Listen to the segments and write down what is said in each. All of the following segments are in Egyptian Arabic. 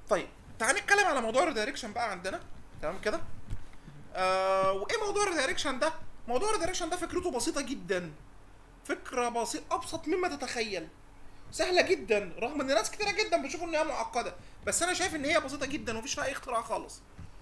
طيب تعال نتكلم على موضوع الريدايركشن بقى عندنا تمام كده آه وايه موضوع الريدايركشن ده موضوع الريدايركشن ده فكرته بسيطه جدا فكره بسيطه ابسط مما تتخيل سهله جدا رغم ان ناس كتيره جدا بيشوفوا ان هي معقده بس انا شايف ان هي بسيطه جدا ومفيش فيها اي اختراع خالص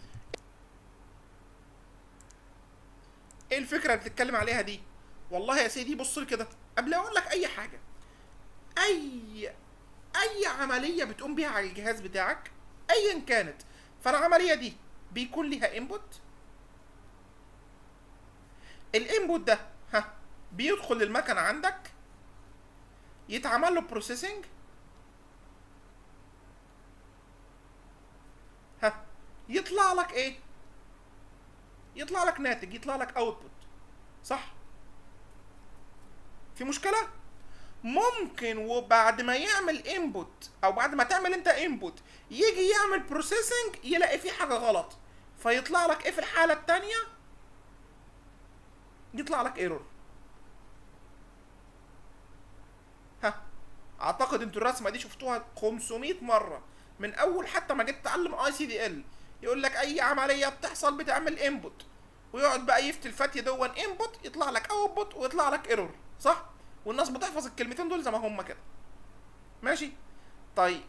ايه الفكره اللي بتتكلم عليها دي والله يا سيدي بص لي كده قبل اقول لك اي حاجه اي اي عمليه بتقوم بيها على الجهاز بتاعك ايا كانت فالعمليه دي بيكون ليها انبوت الانبوت ده ها بيدخل المكنه عندك يتعمل له بروسيسنج ها يطلع لك ايه يطلع لك ناتج يطلع لك اوتبوت صح في مشكله ممكن وبعد ما يعمل انبوت او بعد ما تعمل انت انبوت يجي يعمل بروسيسنج يلاقي فيه حاجه غلط فيطلع لك ايه في الحاله التانية يطلع لك ايرور ها اعتقد انتوا الرسمه دي شفتوها 500 مره من اول حتى ما جيت تتعلم اي سي دي ال يقول لك اي عمليه بتحصل بتعمل انبوت ويقعد بقى يفتي الفتي دون انبوت يطلع لك اوتبوت ويطلع لك ايرور صح والناس بتحفظ الكلمتين دول زي ما هم كده ماشي طيب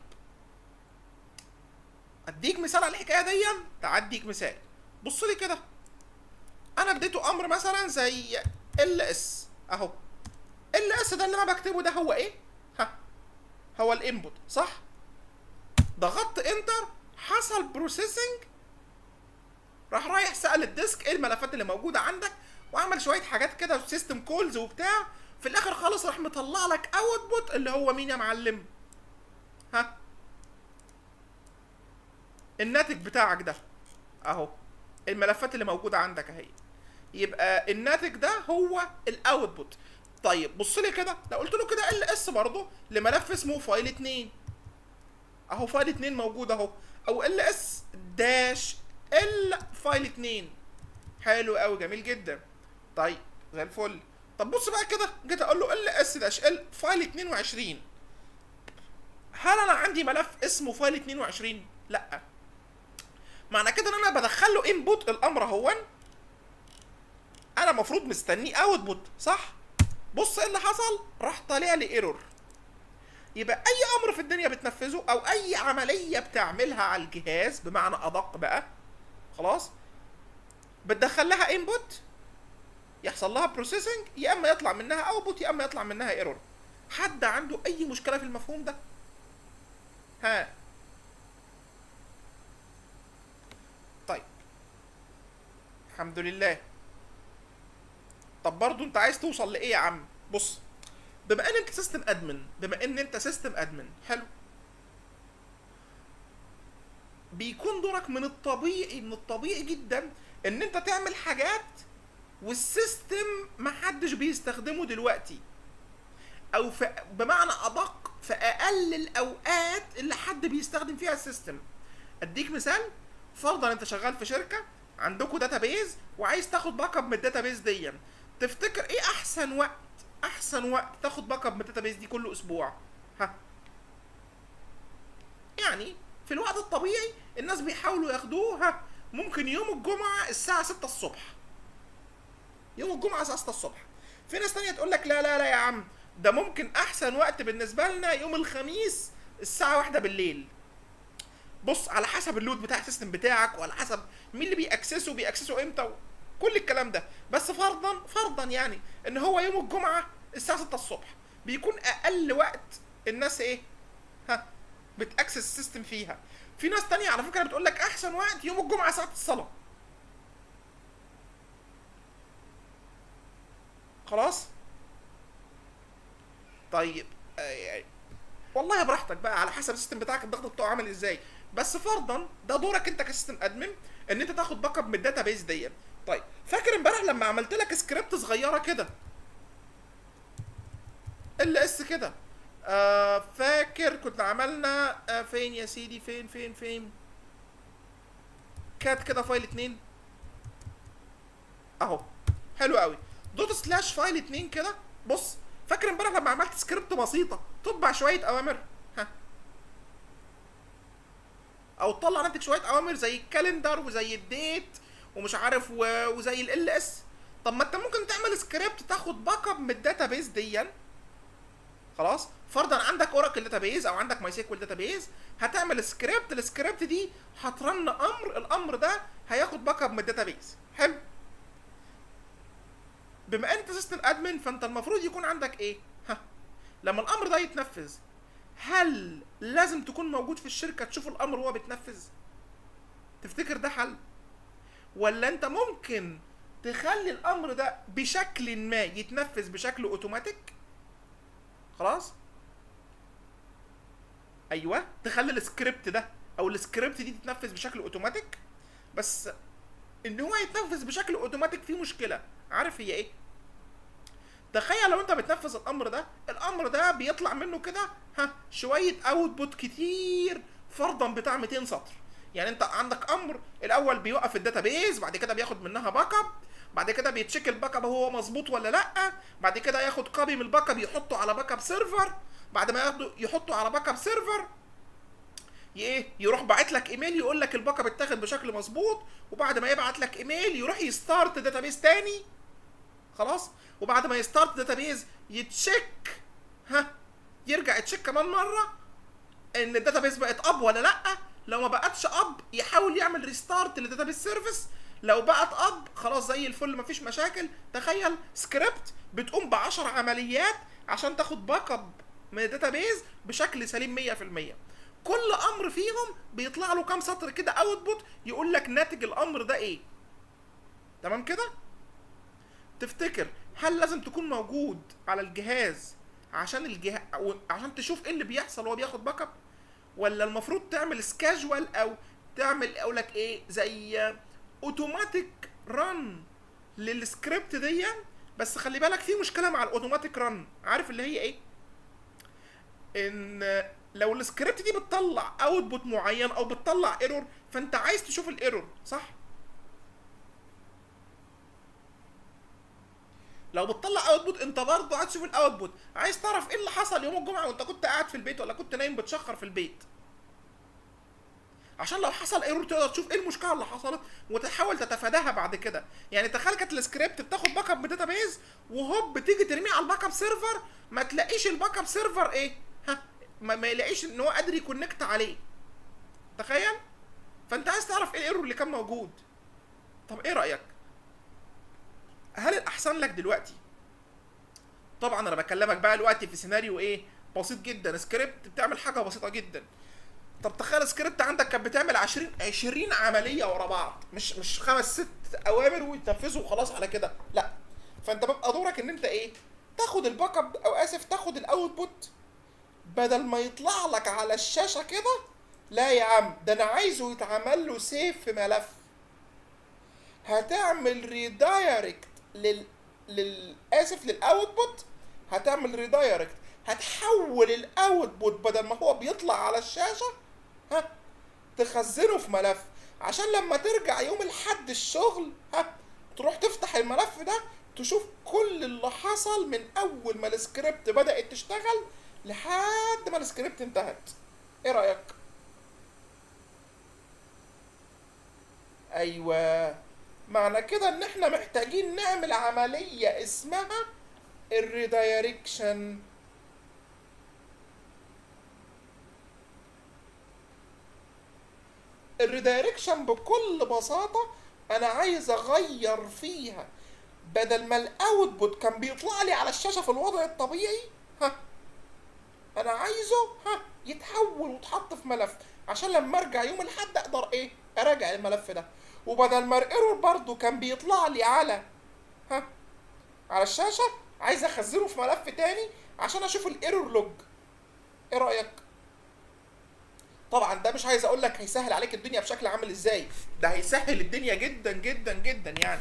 اديك مثال على الحكايه دي تعديك مثال بص لي كده انا اديته امر مثلا زي ال اس اهو ال اس ده اللي انا بكتبه ده هو ايه ها هو الانبوت صح ضغطت انتر حصل بروسيسنج راح رايح سال الديسك ايه الملفات اللي موجوده عندك وعمل شويه حاجات كده سيستم كولز وبتاع في الاخر خالص راح مطلع لك اوتبوت اللي هو مين يا معلم ها الناتج بتاعك ده اهو الملفات اللي موجوده عندك اهي يبقى الناتج ده هو الاوتبوت طيب بص لي كده لو قلت له كده ال اس برضه لملف اسمه فايل 2 اهو فايل 2 موجود اهو او ال اس داش ال فايل 2 حلو قوي جميل جدا طيب زي الفل طب بص بقى كده جيت اقول له ال اس داش ال فايل 22 هل انا عندي ملف اسمه فايل 22 لا معنى كده ان انا بدخل له انبوت الامر هون انا المفروض مستنيه اوتبوت صح بص ايه اللي حصل راح طالع لي ايرور يبقى اي امر في الدنيا بتنفذه او اي عمليه بتعملها على الجهاز بمعنى ادق بقى خلاص بتدخل لها انبوت يحصل لها بروسيسنج يا اما يطلع منها اوتبوت يا اما يطلع منها ايرور حد عنده اي مشكله في المفهوم ده ها طيب الحمد لله طب برضو انت عايز توصل لايه يا عم بص بما ان انت سيستم ادمن بما ان انت سيستم ادمن حلو بيكون دورك من الطبيعي من الطبيعي جدا ان انت تعمل حاجات والسيستم محدش بيستخدمه دلوقتي او في بمعنى ادق في اقل الاوقات اللي حد بيستخدم فيها السيستم اديك مثال فرضا انت شغال في شركه عندكم داتابيز وعايز تاخد باك اب من الداتابيز دي تفتكر ايه احسن وقت احسن وقت تاخد باك اب من الداتابيز دي كل اسبوع ها يعني في الوقت الطبيعي الناس بيحاولوا ياخدوه ها ممكن يوم الجمعه الساعه 6 الصبح يوم الجمعه الساعه 6 الصبح في ناس تانية تقول لك لا لا لا يا عم ده ممكن احسن وقت بالنسبه لنا يوم الخميس الساعه واحدة بالليل بص على حسب اللود بتاع السيستم بتاعك وعلى حسب مين اللي بيأكسسه بيأكسسه امتى كل الكلام ده بس فرضا فرضا يعني ان هو يوم الجمعه الساعه 6 الصبح بيكون اقل وقت الناس ايه ها بتاكسس السيستم فيها في ناس تانية على فكره بتقول لك احسن وقت يوم الجمعه ساعه الصلاه خلاص طيب آه والله براحتك بقى على حسب السيستم بتاعك الضغط بتاعه عامل ازاي بس فرضا ده دورك انت كسيستم ادمن ان انت تاخد باك اب من الداتا بيز دي طيب فاكر امبارح لما عملت لك سكريبت صغيره كده ال اس كده آه فاكر كنا عملنا آه فين يا سيدي فين فين فين كات كده فايل اتنين اهو حلو قوي دوت سلاش فايل اتنين كده بص فاكر امبارح لما عملت سكريبت بسيطه تطبع شويه اوامر ها او تطلع ناتج شويه اوامر زي الكالندر وزي الديت ومش عارف و... وزي ال اس طب ما انت ممكن تعمل سكريبت تاخد باك اب من الداتابيز ديا خلاص فرضا عندك اوراكل داتابيز او عندك ماي سيكوال داتابيز هتعمل سكريبت السكريبت دي هترن امر الامر ده هياخد باك اب من الداتابيز حلو بما انت سيستم ادمن فانت المفروض يكون عندك ايه ها لما الامر ده يتنفذ هل لازم تكون موجود في الشركه تشوف الامر وهو بيتنفذ تفتكر ده حل ولا انت ممكن تخلي الامر ده بشكل ما يتنفذ بشكل اوتوماتيك خلاص ايوه تخلي السكريبت ده او السكريبت دي تتنفذ بشكل اوتوماتيك بس ان هو يتنفذ بشكل اوتوماتيك فيه مشكله عارف هي ايه تخيل لو انت بتنفذ الامر ده الامر ده بيطلع منه كده ها شويه اوتبوت كتير فرضا بتاع 200 سطر يعني انت عندك امر الاول بيوقف الداتابيز بعد كده بياخد منها باك اب بعد كده بيتشيك الباك اب هو مظبوط ولا لا بعد كده ياخد كوبي من الباك اب يحطه على باك اب سيرفر بعد ما ياخده يحطه على باك اب سيرفر ايه يروح باعت لك ايميل يقول لك الباك اب اتاخد بشكل مظبوط وبعد ما يبعت لك ايميل يروح يستارت داتابيز تاني خلاص وبعد ما يستارت داتابيز يتشيك ها يرجع يتشيك كمان مره ان الداتابيز بقت اب ولا لا لو ما بقتش اب يحاول يعمل ريستارت للداتابيز سيرفيس لو بقت اب خلاص زي الفل مفيش مشاكل تخيل سكريبت بتقوم ب 10 عمليات عشان تاخد باك اب من الداتابيز بشكل سليم 100% كل امر فيهم بيطلع له كام سطر كده اوتبوت يقول لك ناتج الامر ده ايه تمام كده تفتكر هل لازم تكون موجود على الجهاز عشان الجهاز عشان تشوف ايه اللي بيحصل وهو بياخد باك اب ولا المفروض تعمل سكاجوال او تعمل اقول لك ايه زي اوتوماتيك ران للسكريبت دي بس خلي بالك في مشكله مع الاوتوماتيك ران عارف اللي هي ايه ان لو السكريبت دي بتطلع اوتبوت معين او بتطلع ايرور فانت عايز تشوف الايرور صح لو بتطلع اوتبوت انت برضه عايز تشوف الاوتبوت عايز تعرف ايه اللي حصل يوم الجمعه وانت كنت قاعد في البيت ولا كنت نايم بتشخر في البيت عشان لو حصل ايرور تقدر تشوف ايه المشكله اللي حصلت وتحاول تتفاداها بعد كده يعني تخيل كانت السكريبت بتاخد باك اب من داتابيز وهوب تيجي ترميه على الباك اب سيرفر ما تلاقيش الباك اب سيرفر ايه ها ما, ما يلاقيش ان هو قادر يكونكت عليه تخيل فانت عايز تعرف ايه الايرور اللي كان موجود طب ايه رايك هل الاحسن لك دلوقتي طبعا انا بكلمك بقى دلوقتي في سيناريو ايه بسيط جدا سكريبت بتعمل حاجه بسيطه جدا طب تخيل سكريبت عندك كانت بتعمل 20 20 عمليه ورا بعض مش مش خمس ست اوامر ويتنفذوا وخلاص على كده لا فانت بيبقى دورك ان انت ايه تاخد الباك اب او اسف تاخد الاوتبوت بدل ما يطلع لك على الشاشه كده لا يا عم ده انا عايزه يتعمل له سيف في ملف هتعمل ريدايركت لل للاسف للاوتبوت هتعمل ريدايركت هتحول الاوتبوت بدل ما هو بيطلع على الشاشه ها تخزنه في ملف عشان لما ترجع يوم الحد الشغل ها تروح تفتح الملف ده تشوف كل اللي حصل من اول ما السكريبت بدات تشتغل لحد ما السكريبت انتهت ايه رايك ايوه معنى كده ان احنا محتاجين نعمل عمليه اسمها الريدايركشن الريدايركشن بكل بساطه انا عايز اغير فيها بدل ما الاوتبوت كان بيطلع لي على الشاشه في الوضع الطبيعي ها انا عايزه ها يتحول ويتحط في ملف عشان لما ارجع يوم الاحد اقدر ايه اراجع الملف ده وبدل ما الايرور برضو كان بيطلع لي على ها على الشاشه عايز اخزنه في ملف تاني عشان اشوف الايرور لوج ايه رايك طبعا ده مش عايز اقول لك هيسهل عليك الدنيا بشكل عامل ازاي ده هيسهل الدنيا جدا جدا جدا يعني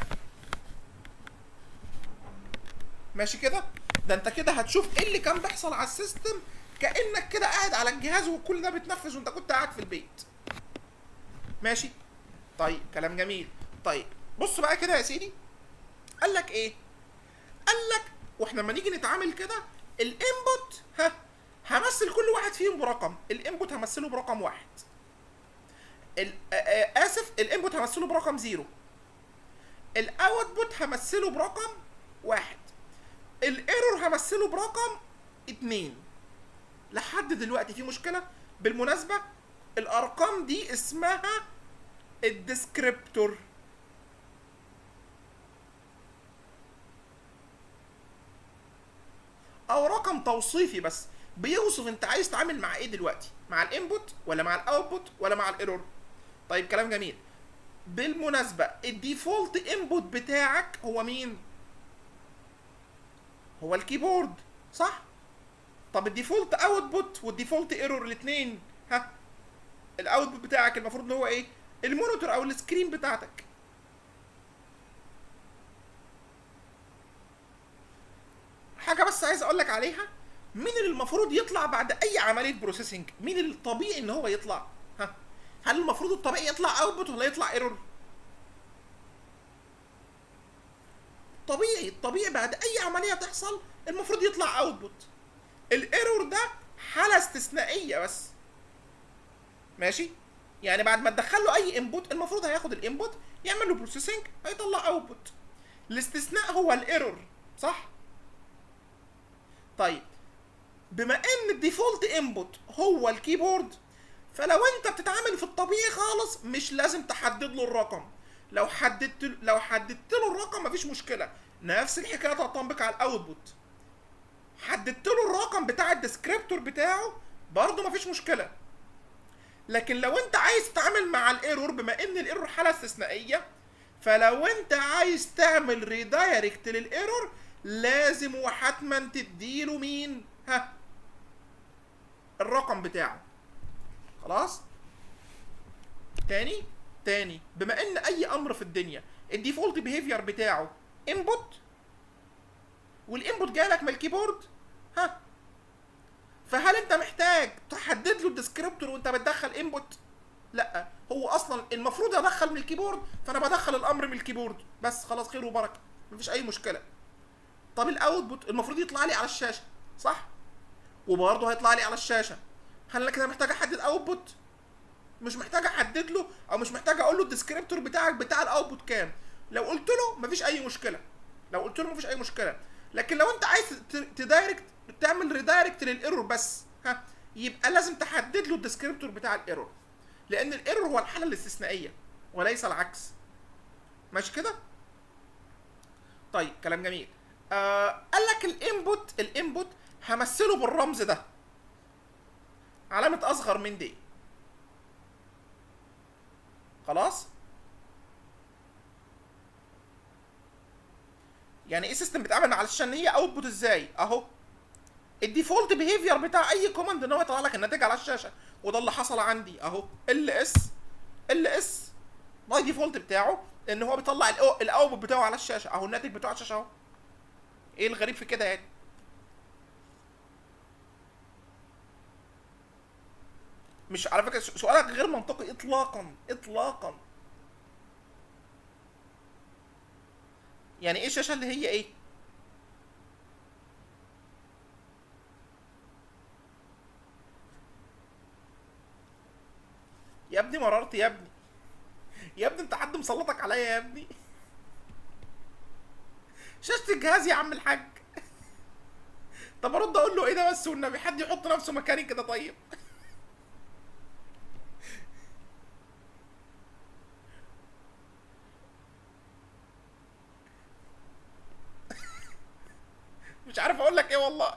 ماشي كده ده انت كده هتشوف ايه اللي كان بيحصل على السيستم كانك كده قاعد على الجهاز وكل ده بيتنفذ وانت كنت قاعد في البيت ماشي طيب كلام جميل طيب بص بقى كده يا سيدي قال لك ايه قال لك واحنا لما نيجي نتعامل كده الانبوت ها همثل كل واحد فيهم برقم الانبوت همثله برقم واحد ال- آه، آه، اسف الانبوت همثله برقم زيرو الاوتبوت همثله برقم واحد الايرور همثله برقم اتنين لحد دلوقتي في مشكله بالمناسبه الارقام دي اسمها الديسكريبتور او رقم توصيفي بس بيوصف انت عايز تتعامل مع ايه دلوقتي مع الانبوت ولا مع الاوتبوت ولا مع الايرور طيب كلام جميل بالمناسبه الديفولت انبوت بتاعك هو مين هو الكيبورد صح طب الديفولت اوتبوت والديفولت ايرور الاثنين ها الاوتبوت بتاعك المفروض اللي هو ايه المونيتور او السكرين بتاعتك حاجه بس عايز اقول لك عليها مين اللي المفروض يطلع بعد اي عمليه بروسيسنج مين الطبيعي ان هو يطلع ها هل المفروض الطبيعي يطلع اوتبوت ولا يطلع ايرور طبيعي الطبيعي بعد اي عمليه تحصل المفروض يطلع اوتبوت الايرور ده حاله استثنائيه بس ماشي يعني بعد ما تدخل له اي انبوت المفروض هياخد الانبوت يعمل له بروسيسنج هيطلع اوتبوت الاستثناء هو الايرور صح طيب بما ان الديفولت انبوت هو الكيبورد فلو انت بتتعامل في الطبيعي خالص مش لازم تحدد له الرقم لو حددت لو حددت له الرقم مفيش مشكله نفس الحكايه تنطبق على الاوتبوت حددت له الرقم بتاع الديسكريبتور بتاعه برضه مفيش مشكله لكن لو انت عايز تتعامل مع الايرور بما ان الايرور حاله استثنائيه فلو انت عايز تعمل ريدايركت للايرور لازم وحتما تديله مين ها الرقم بتاعه خلاص تاني تاني بما ان اي امر في الدنيا الديفولت بيهيفير بتاعه انبوت والانبوت جالك من الكيبورد ها فهل انت محتاج تحدد له الديسكريبتور وانت بتدخل انبوت لا هو اصلا المفروض ادخل من الكيبورد فانا بدخل الامر من الكيبورد بس خلاص خير وبركه مفيش اي مشكله طب الاوتبوت المفروض يطلع لي على الشاشه صح وبرضه هيطلع لي على الشاشه هل انا كده محتاج احدد اوتبوت مش محتاج احدد له او مش محتاج اقول له الديسكريبتور بتاعك بتاع الاوتبوت كام لو قلت له مفيش اي مشكله لو قلت له مفيش اي مشكله لكن لو انت عايز ت- تدايركت تعمل ريدايركت للايرور بس ها يبقى لازم تحدد له الديسكريبتور بتاع الايرور لان الايرور هو الحاله الاستثنائيه وليس العكس ماشي كده طيب كلام جميل آه قال لك الانبوت الانبوت همثله بالرمز ده علامه اصغر من دي خلاص يعني ايه سيستم بيتعامل مع الشاشه ان هي اوتبوت ازاي اهو الديفولت بيهيفير بتاع اي كوماند ان هو يطلع لك الناتج على الشاشه وده اللي حصل عندي اهو ال اس ال اس باي ديفولت بتاعه ان هو بيطلع الاوتبوت بتاعه على الشاشه اهو الناتج بتاعه على الشاشه اهو ايه الغريب في كده يعني مش على فكره سؤالك غير منطقي اطلاقا اطلاقا يعني ايه الشاشه اللي هي ايه يا ابني مررت يا ابني يا ابني انت حد مسلطك عليا يا ابني شاشة الجهاز يا عم الحاج طب ارد اقول له ايه ده بس والنبي حد يحط نفسه مكاني كده طيب مش عارف اقول لك ايه والله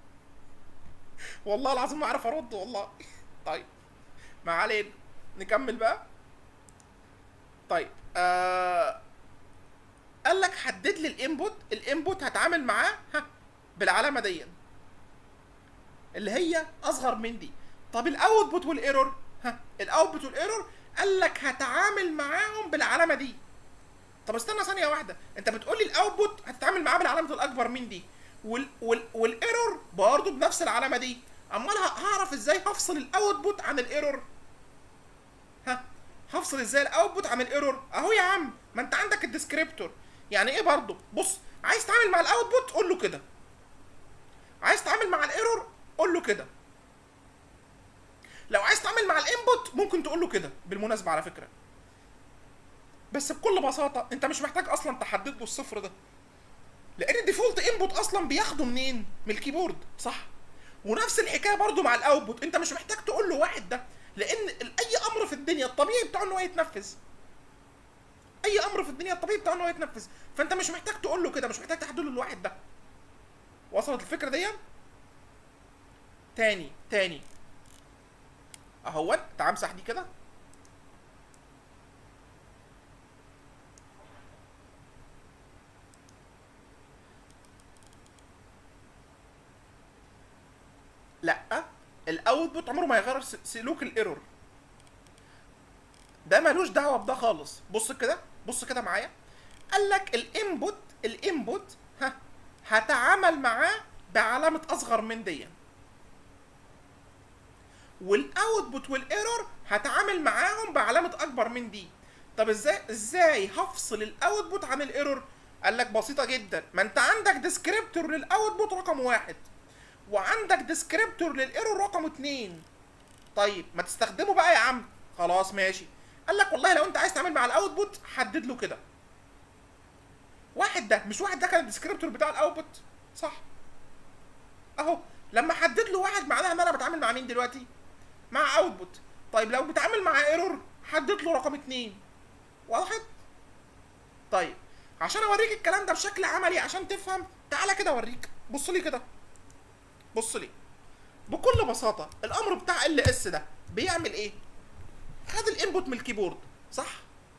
والله العظيم ما عارف ارد والله طيب ما علينا نكمل بقى طيب آه قال لك حدد لي الانبوت الانبوت هتعامل معاه ها بالعلامه دي اللي هي اصغر من دي طب الاوتبوت والايرور ها الاوتبوت والايرور قال لك هتعامل معاهم بالعلامه دي طب استنى ثانيه واحده انت بتقول لي الاوتبوت هتتعامل معاه بالعلامه الاكبر من دي وال وال والايرور برضه بنفس العلامه دي امال هعرف ازاي هفصل الاوتبوت عن الايرور ها هفصل ازاي الاوتبوت عن الايرور اهو يا عم ما انت عندك الديسكريبتور يعني ايه برضه بص عايز تتعامل مع الاوتبوت قول له كده عايز تتعامل مع الايرور قول له كده لو عايز تتعامل مع الانبوت ممكن تقول له كده بالمناسبه على فكره بس بكل بساطه انت مش محتاج اصلا تحدد له الصفر ده لان الديفولت انبوت اصلا بياخده منين من الكيبورد صح ونفس الحكايه برضو مع الاوتبوت انت مش محتاج تقول له واحد ده لان ال- اي امر في الدنيا الطبيعي بتاعه ان هو يتنفذ اي امر في الدنيا الطبيعي بتاعه ان هو يتنفذ فانت مش محتاج تقول له كده مش محتاج تحدد له الواحد ده وصلت الفكره دي تاني تاني اهوت تعال امسح دي كده لا الاوتبوت عمره ما يغير س- سلوك الايرور ده ملوش دعوه بده خالص بص كده بص كده معايا قال لك الانبوت الانبوت ها هتعامل معاه بعلامه اصغر من دي والاوتبوت والايرور هتعامل معاهم بعلامه اكبر من دي طب ازاي ازاي هفصل الاوتبوت عن الايرور قال لك بسيطه جدا ما انت عندك ديسكريبتور للاوتبوت رقم واحد وعندك ديسكريبتور للايرور رقم اتنين طيب ما تستخدمه بقى يا عم خلاص ماشي قال لك والله لو انت عايز تعمل مع الاوتبوت حدد له كده واحد ده مش واحد ده كان الديسكريبتور بتاع الاوتبوت صح اهو لما حدد له واحد معناها ان انا بتعامل مع مين دلوقتي مع اوتبوت طيب لو بتعامل مع ايرور حدد له رقم اتنين وضحت طيب عشان اوريك الكلام ده بشكل عملي عشان تفهم تعالى كده اوريك بص لي كده بص لي بكل بساطه الامر بتاع ال اس ده بيعمل ايه خد الانبوت من الكيبورد صح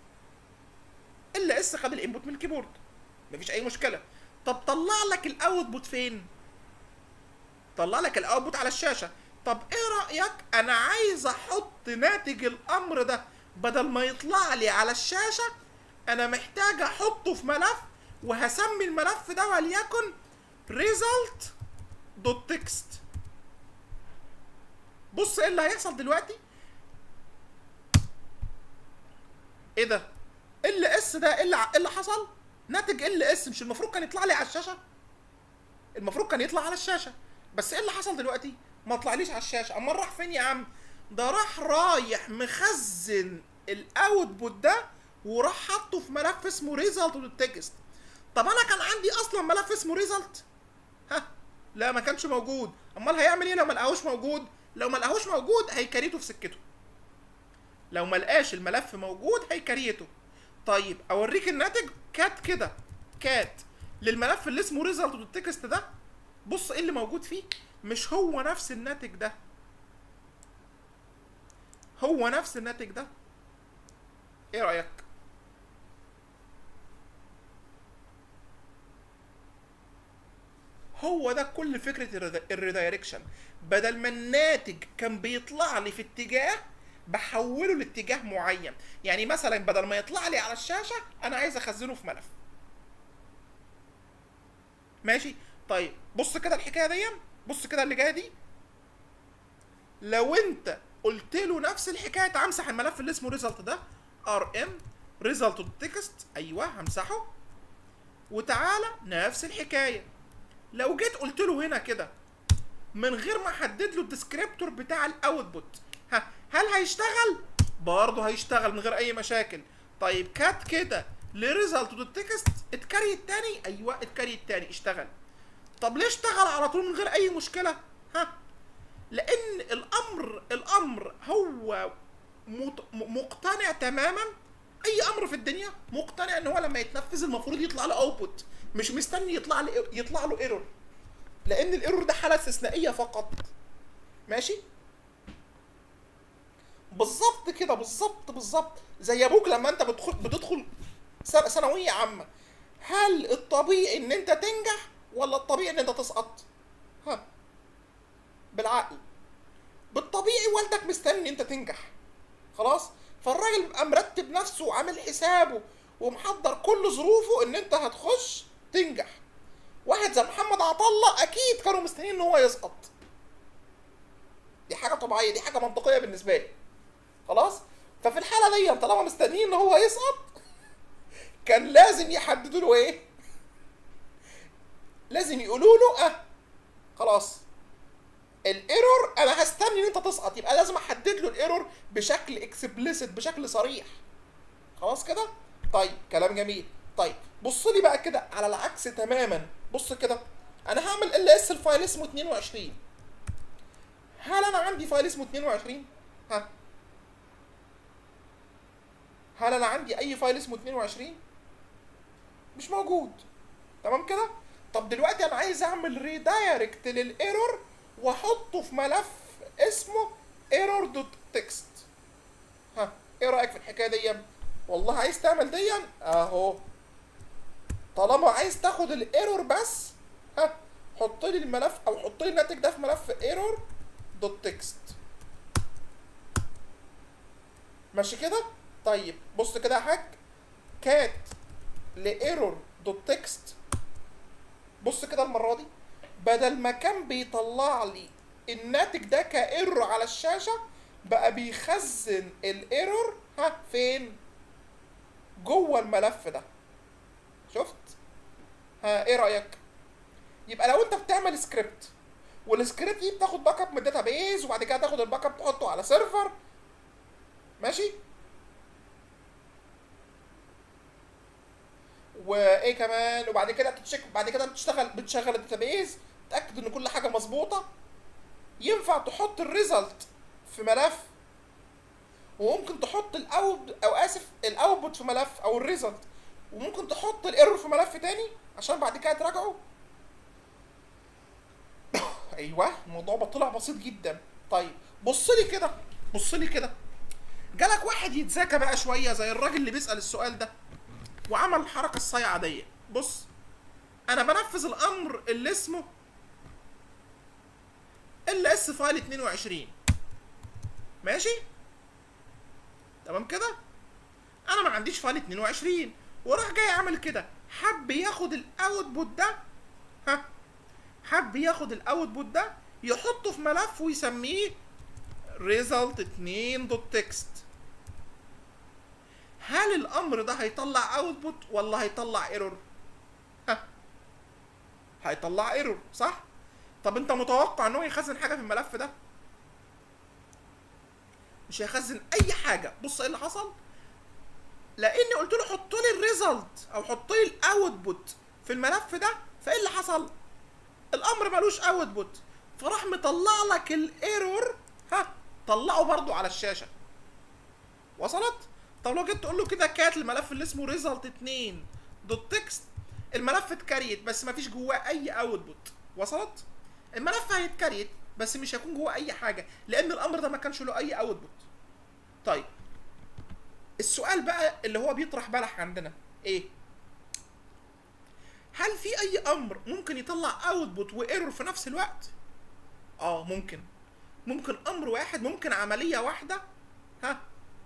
ال اس خد الانبوت من الكيبورد مفيش اي مشكله طب طلع لك الاوتبوت فين طلع لك الاوتبوت على الشاشه طب ايه رايك انا عايز احط ناتج الامر ده بدل ما يطلع لي على الشاشه انا محتاج احطه في ملف وهسمي الملف ده وليكن result دوت تكست بص ايه اللي هيحصل دلوقتي ايه ده ال اس ده ايه اللي ع- إيه اللي حصل ناتج ال اس مش المفروض كان يطلع لي على الشاشه المفروض كان يطلع على الشاشه بس ايه اللي حصل دلوقتي ما طلعليش على الشاشه اما راح فين يا عم ده راح رايح مخزن الاوتبوت ده وراح حاطه في ملف اسمه ريزلت تكست طب انا كان عندي اصلا ملف اسمه ريزلت ها لا ما كانش موجود امال هيعمل ايه لو ما لقاهوش موجود لو ما لقاهوش موجود هيكريته في سكته لو ما لقاش الملف موجود هيكريته طيب اوريك الناتج كات كده كات للملف اللي اسمه ريزلت التكست ده بص ايه اللي موجود فيه مش هو نفس الناتج ده هو نفس الناتج ده ايه رايك هو ده كل فكره الريدايركشن بدل ما الناتج كان بيطلع لي في اتجاه بحوله لاتجاه معين يعني مثلا بدل ما يطلع لي على الشاشه انا عايز اخزنه في ملف ماشي طيب بص كده الحكايه دي بص كده اللي جايه دي لو انت قلت له نفس الحكايه تعال امسح الملف اللي اسمه ريزلت ده ار ام ريزلت تكست ايوه همسحه وتعالى نفس الحكايه لو جيت قلت له هنا كده من غير ما احدد له الديسكريبتور بتاع الاوتبوت ها هل هيشتغل برضه هيشتغل من غير اي مشاكل طيب كات كده لريزلت دوت تكست اتكري التاني ايوه اتكري التاني اشتغل طب ليه اشتغل على طول من غير اي مشكله ها لان الامر الامر هو مت- م- مقتنع تماما اي امر في الدنيا مقتنع ان هو لما يتنفذ المفروض يطلع له اوتبوت مش مستني يطلع له يطلع له ايرور لان الايرور ده حاله استثنائيه فقط ماشي بالظبط كده بالظبط بالظبط زي ابوك لما انت بتدخل بتدخل سنة- ثانويه عامه هل الطبيعي ان انت تنجح ولا الطبيعي ان انت تسقط ها بالعقل بالطبيعي والدك مستني ان انت تنجح خلاص فالراجل بيبقى مرتب نفسه وعامل حسابه ومحضر كل ظروفه ان انت هتخش تنجح واحد زي محمد عطله اكيد كانوا مستنيين ان هو يسقط دي حاجه طبيعيه دي حاجه منطقيه بالنسبه لي خلاص ففي الحاله دي طالما مستنيين ان هو يسقط كان لازم يحددوا له ايه لازم يقولوا له اه خلاص الايرور انا هستني ان انت تسقط يبقى لازم احدد له الايرور بشكل اكسبليسيت بشكل صريح خلاص كده طيب كلام جميل طيب بص لي بقى كده على العكس تماما بص كده انا هعمل ال اس الفايل اسمه 22 هل انا عندي فايل اسمه 22 ها هل انا عندي اي فايل اسمه 22 مش موجود تمام كده طب دلوقتي انا عايز اعمل ريدايركت للايرور واحطه في ملف اسمه error.txt ها ايه رايك في الحكايه دي والله عايز تعمل دي اهو طالما عايز تاخد الايرور بس ها حط لي الملف او حط لي الناتج ده في ملف error.txt ماشي كده طيب بص كده يا حاج كات لايرور.txt بص كده المره دي بدل ما كان بيطلع لي الناتج ده كايرور على الشاشه بقى بيخزن الايرور ها فين جوه الملف ده شفت ها ايه رايك يبقى لو انت بتعمل سكريبت والسكريبت دي بتاخد باك اب من الداتابيز وبعد كده تاخد الباك اب تحطه على سيرفر ماشي وايه كمان وبعد كده بتتشيك بعد كده بتشتغل بتشغل الداتابيز تاكد ان كل حاجه مظبوطه ينفع تحط الريزلت في ملف وممكن تحط الاوت او اسف الاوتبوت في ملف او الريزلت وممكن تحط الايرور في ملف تاني عشان بعد كده تراجعه ايوه الموضوع طلع بسيط جدا طيب بص لي كده بص لي كده جالك واحد يتذاكى بقى شويه زي الراجل اللي بيسال السؤال ده وعمل الحركه الصايعه دي بص انا بنفذ الامر اللي اسمه ال اس فايل 22 ماشي تمام كده انا ما عنديش فايل 22 وراح جاي عامل كده حب ياخد الاوتبوت ده ها حب ياخد الاوتبوت ده يحطه في ملف ويسميه result 2.txt هل الامر ده هيطلع اوتبوت ولا هيطلع ايرور ها هيطلع ايرور صح طب انت متوقع ان هو يخزن حاجه في الملف ده مش هيخزن اي حاجه بص ايه اللي حصل لاني قلت له حط لي الريزلت او حط لي الاوتبوت في الملف ده فايه اللي حصل الامر ملوش اوتبوت فراح مطلع لك الايرور ها طلعه برضو على الشاشه وصلت طب لو جيت تقول له كده كات الملف اللي اسمه ريزلت 2 دوت تكست الملف اتكريت بس ما فيش جواه اي اوتبوت وصلت الملف هيتكريت بس مش هيكون جواه اي حاجه لان الامر ده ما كانش له اي اوتبوت طيب السؤال بقى اللي هو بيطرح بلح عندنا ايه هل في اي امر ممكن يطلع اوتبوت وايرور في نفس الوقت اه ممكن ممكن امر واحد ممكن عمليه واحده ها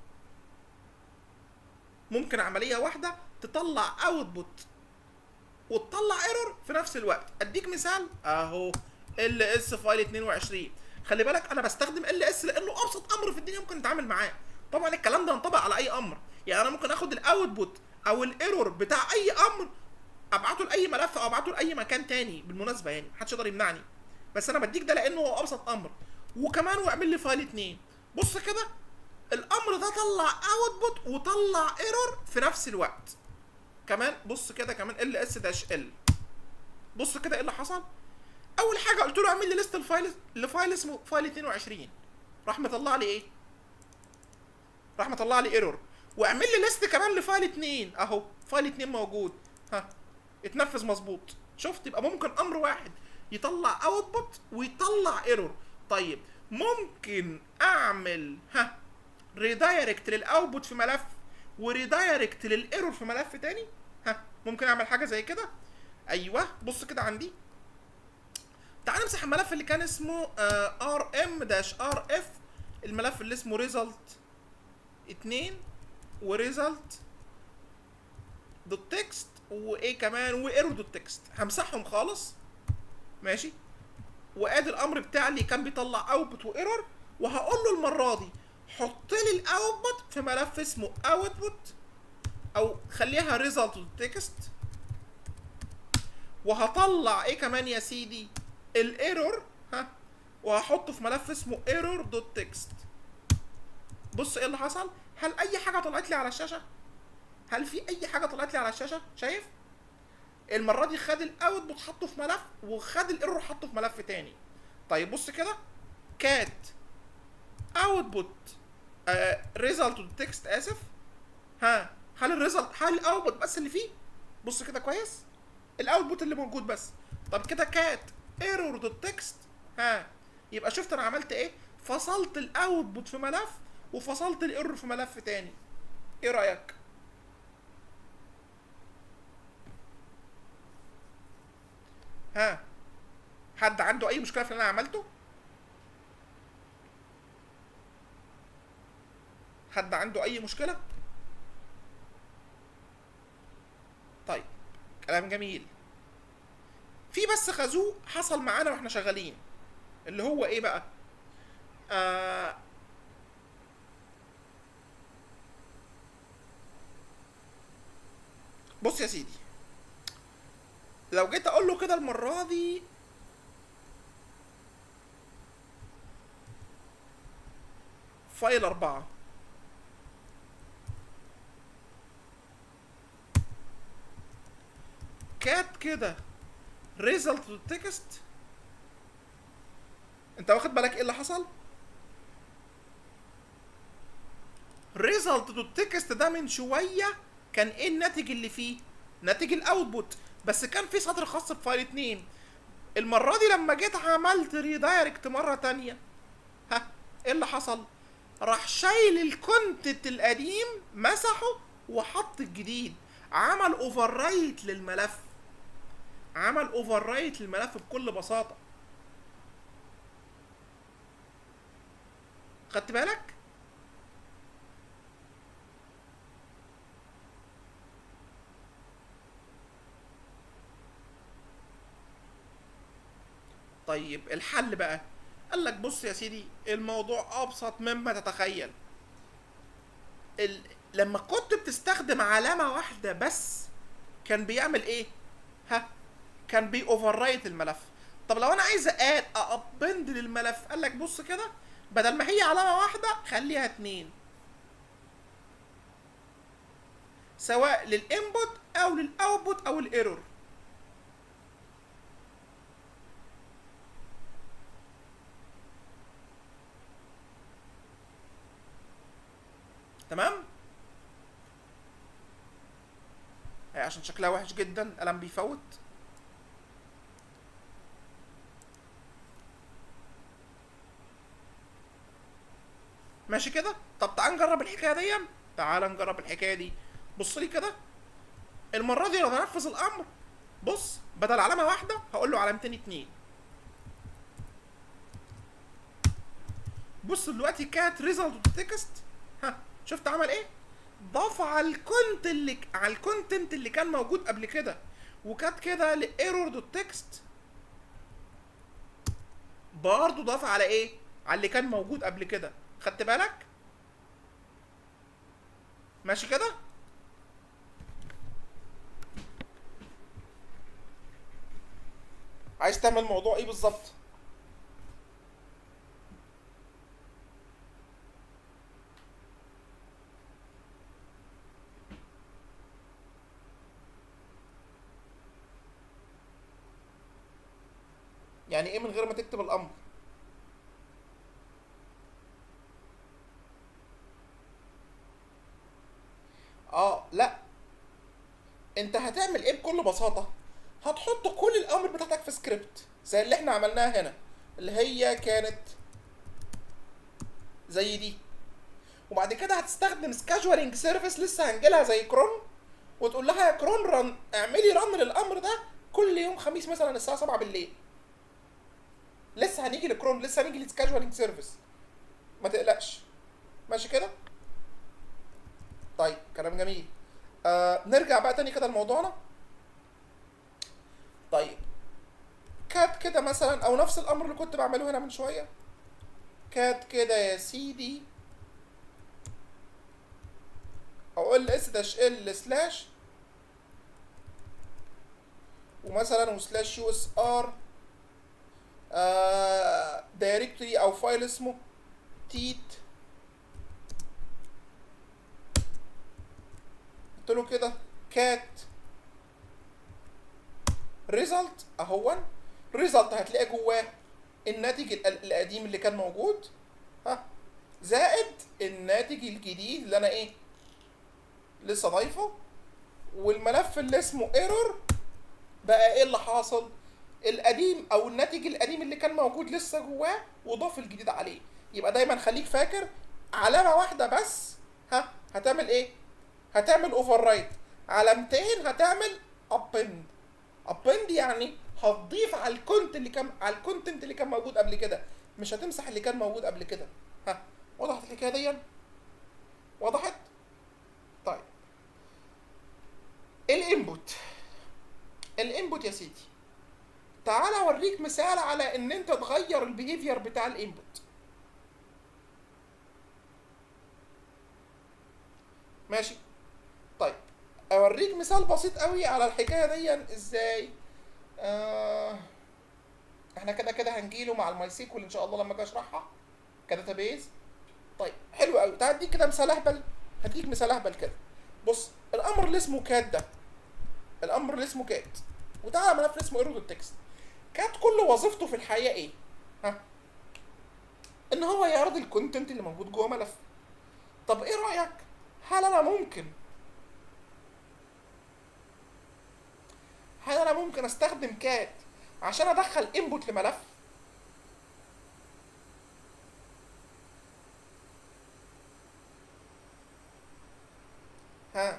ممكن عمليه واحده تطلع اوتبوت وتطلع ايرور في نفس الوقت اديك مثال اهو ال اس فايل 22 خلي بالك انا بستخدم ال اس لانه ابسط امر في الدنيا ممكن نتعامل معاه طبعا الكلام ده ينطبق على اي امر يعني انا ممكن اخد الاوتبوت او الايرور بتاع اي امر ابعته لاي ملف او ابعته لاي مكان تاني بالمناسبه يعني محدش يقدر يمنعني بس انا بديك ده لانه هو ابسط امر وكمان واعمل لي فايل 2 بص كده الامر ده طلع اوتبوت وطلع ايرور في نفس الوقت كمان بص كده كمان ال اس داش ال بص كده ايه اللي حصل اول حاجه قلت له اعمل لي ليست الفايل لفايل اسمه فايل 22 راح مطلع لي ايه راح مطلع لي ايرور واعمل لي ليست كمان لفايل 2 اهو فايل 2 موجود ها اتنفذ مظبوط شفت يبقى ممكن امر واحد يطلع اوتبوت ويطلع ايرور طيب ممكن اعمل ها ريدايركت للاوتبوت في ملف وريدايركت للايرور في ملف تاني ها ممكن اعمل حاجه زي كده ايوه بص كده عندي تعال نمسح الملف اللي كان اسمه ار ام داش ار اف الملف اللي اسمه ريزلت 2 وريزلت دوت تكست وايه كمان وايرور دوت تكست همسحهم خالص ماشي وادي الامر بتاعي اللي كان بيطلع اوتبوت وايرور وهقول له المره دي حط لي الاوتبوت في ملف اسمه اوتبوت او خليها ريزلت دوت تكست وهطلع ايه كمان يا سيدي الايرور ها وهحطه في ملف اسمه error.txt بص ايه اللي حصل هل اي حاجه طلعت لي على الشاشه هل في اي حاجه طلعت لي على الشاشه شايف المره دي خد الاوتبوت حطه في ملف وخد الايرور حطه في ملف تاني طيب بص كده كات اوتبوت ريزلت تكست اسف ها هل الريزلت هل الاوتبوت بس اللي فيه بص كده كويس الاوتبوت اللي موجود بس طب كده كات ايرور دوت تكست ها يبقى شفت انا عملت ايه فصلت الاوتبوت في ملف وفصلت الايرور في ملف تاني ايه رايك ها حد عنده اي مشكله في اللي انا عملته حد عنده اي مشكله طيب كلام جميل في بس خازوق حصل معانا واحنا شغالين اللي هو ايه بقى آه بص يا سيدي لو جيت اقول له كده المره دي فايل أربعة كات كده ريزلت تكست انت واخد بالك ايه اللي حصل ريزلت تكست ده من شويه كان ايه الناتج اللي فيه ناتج الاوتبوت بس كان في سطر خاص بفايل اتنين المرة دي لما جيت عملت ريدايركت مرة تانية ها ايه اللي حصل راح شايل الكونتنت القديم مسحه وحط الجديد عمل اوفر رايت للملف عمل اوفر رايت للملف بكل بساطة خدت بالك طيب الحل بقى قال لك بص يا سيدي الموضوع ابسط مما تتخيل ال... لما كنت بتستخدم علامه واحده بس كان بيعمل ايه ها كان بي اوفر رايت الملف طب لو انا عايز اد ابند للملف قال لك بص كده بدل ما هي علامه واحده خليها اتنين سواء للانبوت او للاوتبوت او الايرور تمام هي عشان شكلها وحش جدا قلم بيفوت ماشي كده طب تعال نجرب الحكايه دي تعال نجرب الحكايه دي بص لي كده المره دي لو بنفذ الامر بص بدل علامه واحده هقول له علامتين اتنين بص دلوقتي كات ريزلت تكست ها شفت عمل ايه ضاف على الكونت اللي على الكونتنت اللي كان موجود قبل كده وكانت كده لايرور دوت تكست برضه ضاف على ايه على اللي كان موجود قبل كده خدت بالك ماشي كده عايز تعمل موضوع ايه بالظبط يعني ايه من غير ما تكتب الامر اه لا انت هتعمل ايه بكل بساطه هتحط كل الامر بتاعتك في سكريبت زي اللي احنا عملناها هنا اللي هي كانت زي دي وبعد كده هتستخدم سكاجوالينج سيرفيس لسه هنجيلها زي كرون وتقول لها يا كرون رن اعملي رن للامر ده كل يوم خميس مثلا الساعه 7 بالليل لسه هنيجي لكرون لسه هنيجي لسكاجوالينج سيرفيس ما تقلقش ماشي كده طيب كلام جميل آه نرجع بقى تاني كده لموضوعنا طيب كات كده مثلا او نفس الامر اللي كنت بعمله هنا من شويه كات كده يا سيدي اقول اس داش ال سلاش ومثلا وسلاش يو اس ار دايركتوري او فايل اسمه تيت قلت له كده كات ريزلت اهون ريزلت هتلاقي جواه الناتج ال- القديم اللي كان موجود ها زائد الناتج الجديد اللي انا ايه لسه ضايفه والملف اللي اسمه ايرور بقى ايه اللي حاصل القديم او الناتج القديم اللي كان موجود لسه جواه وضاف الجديد عليه يبقى دايما خليك فاكر علامه واحده بس ها هتعمل ايه هتعمل اوفر رايت علامتين هتعمل ابند ابند يعني هتضيف على الكونت اللي كان على الكونتنت اللي كان موجود قبل كده مش هتمسح اللي كان موجود قبل كده ها وضحت الحكايه دي وضحت طيب الانبوت الانبوت يا سيدي تعال اوريك مثال على ان انت تغير البيهيفير بتاع الانبوت ماشي طيب اوريك مثال بسيط قوي على الحكايه دي ازاي آه احنا كده كده هنجيله مع الماي سيكول ان شاء الله لما اجي اشرحها كداتابيز طيب حلو قوي تعال اديك كده مثال اهبل هديك مثال اهبل كده بص الامر اللي اسمه كات ده الامر اللي اسمه كات وتعالى ملف اسمه ايرود التكست كات كل وظيفته في الحقيقه ايه ها ان هو يعرض الكونتنت اللي موجود جوه ملف طب ايه رايك هل انا ممكن هل انا ممكن استخدم كات عشان ادخل انبوت لملف ها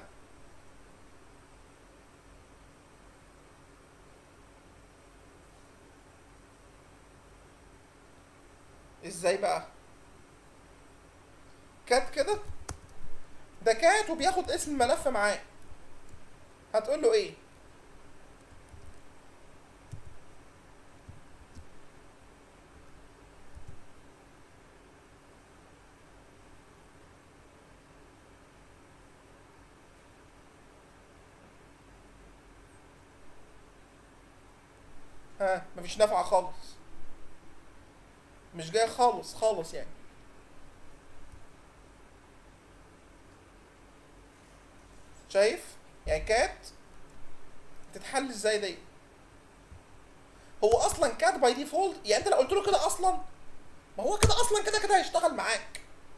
ازاي بقى كات كده ده كات وبياخد اسم الملف معاه هتقول له ايه ها مفيش نفعة خالص مش جاي خالص خالص يعني شايف يعني كات تتحل ازاي دي هو اصلا كات باي ديفولت يعني انت لو قلت له كده اصلا ما هو كده اصلا كده كده هيشتغل معاك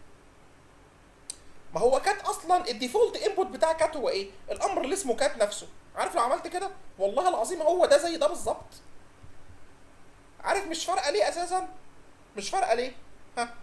ما هو كات اصلا الديفولت انبوت بتاع كات هو ايه الامر اللي اسمه كات نفسه عارف لو عملت كده والله العظيم هو ده زي ده بالظبط عارف مش فارقه ليه اساسا مش فارقه ليه ها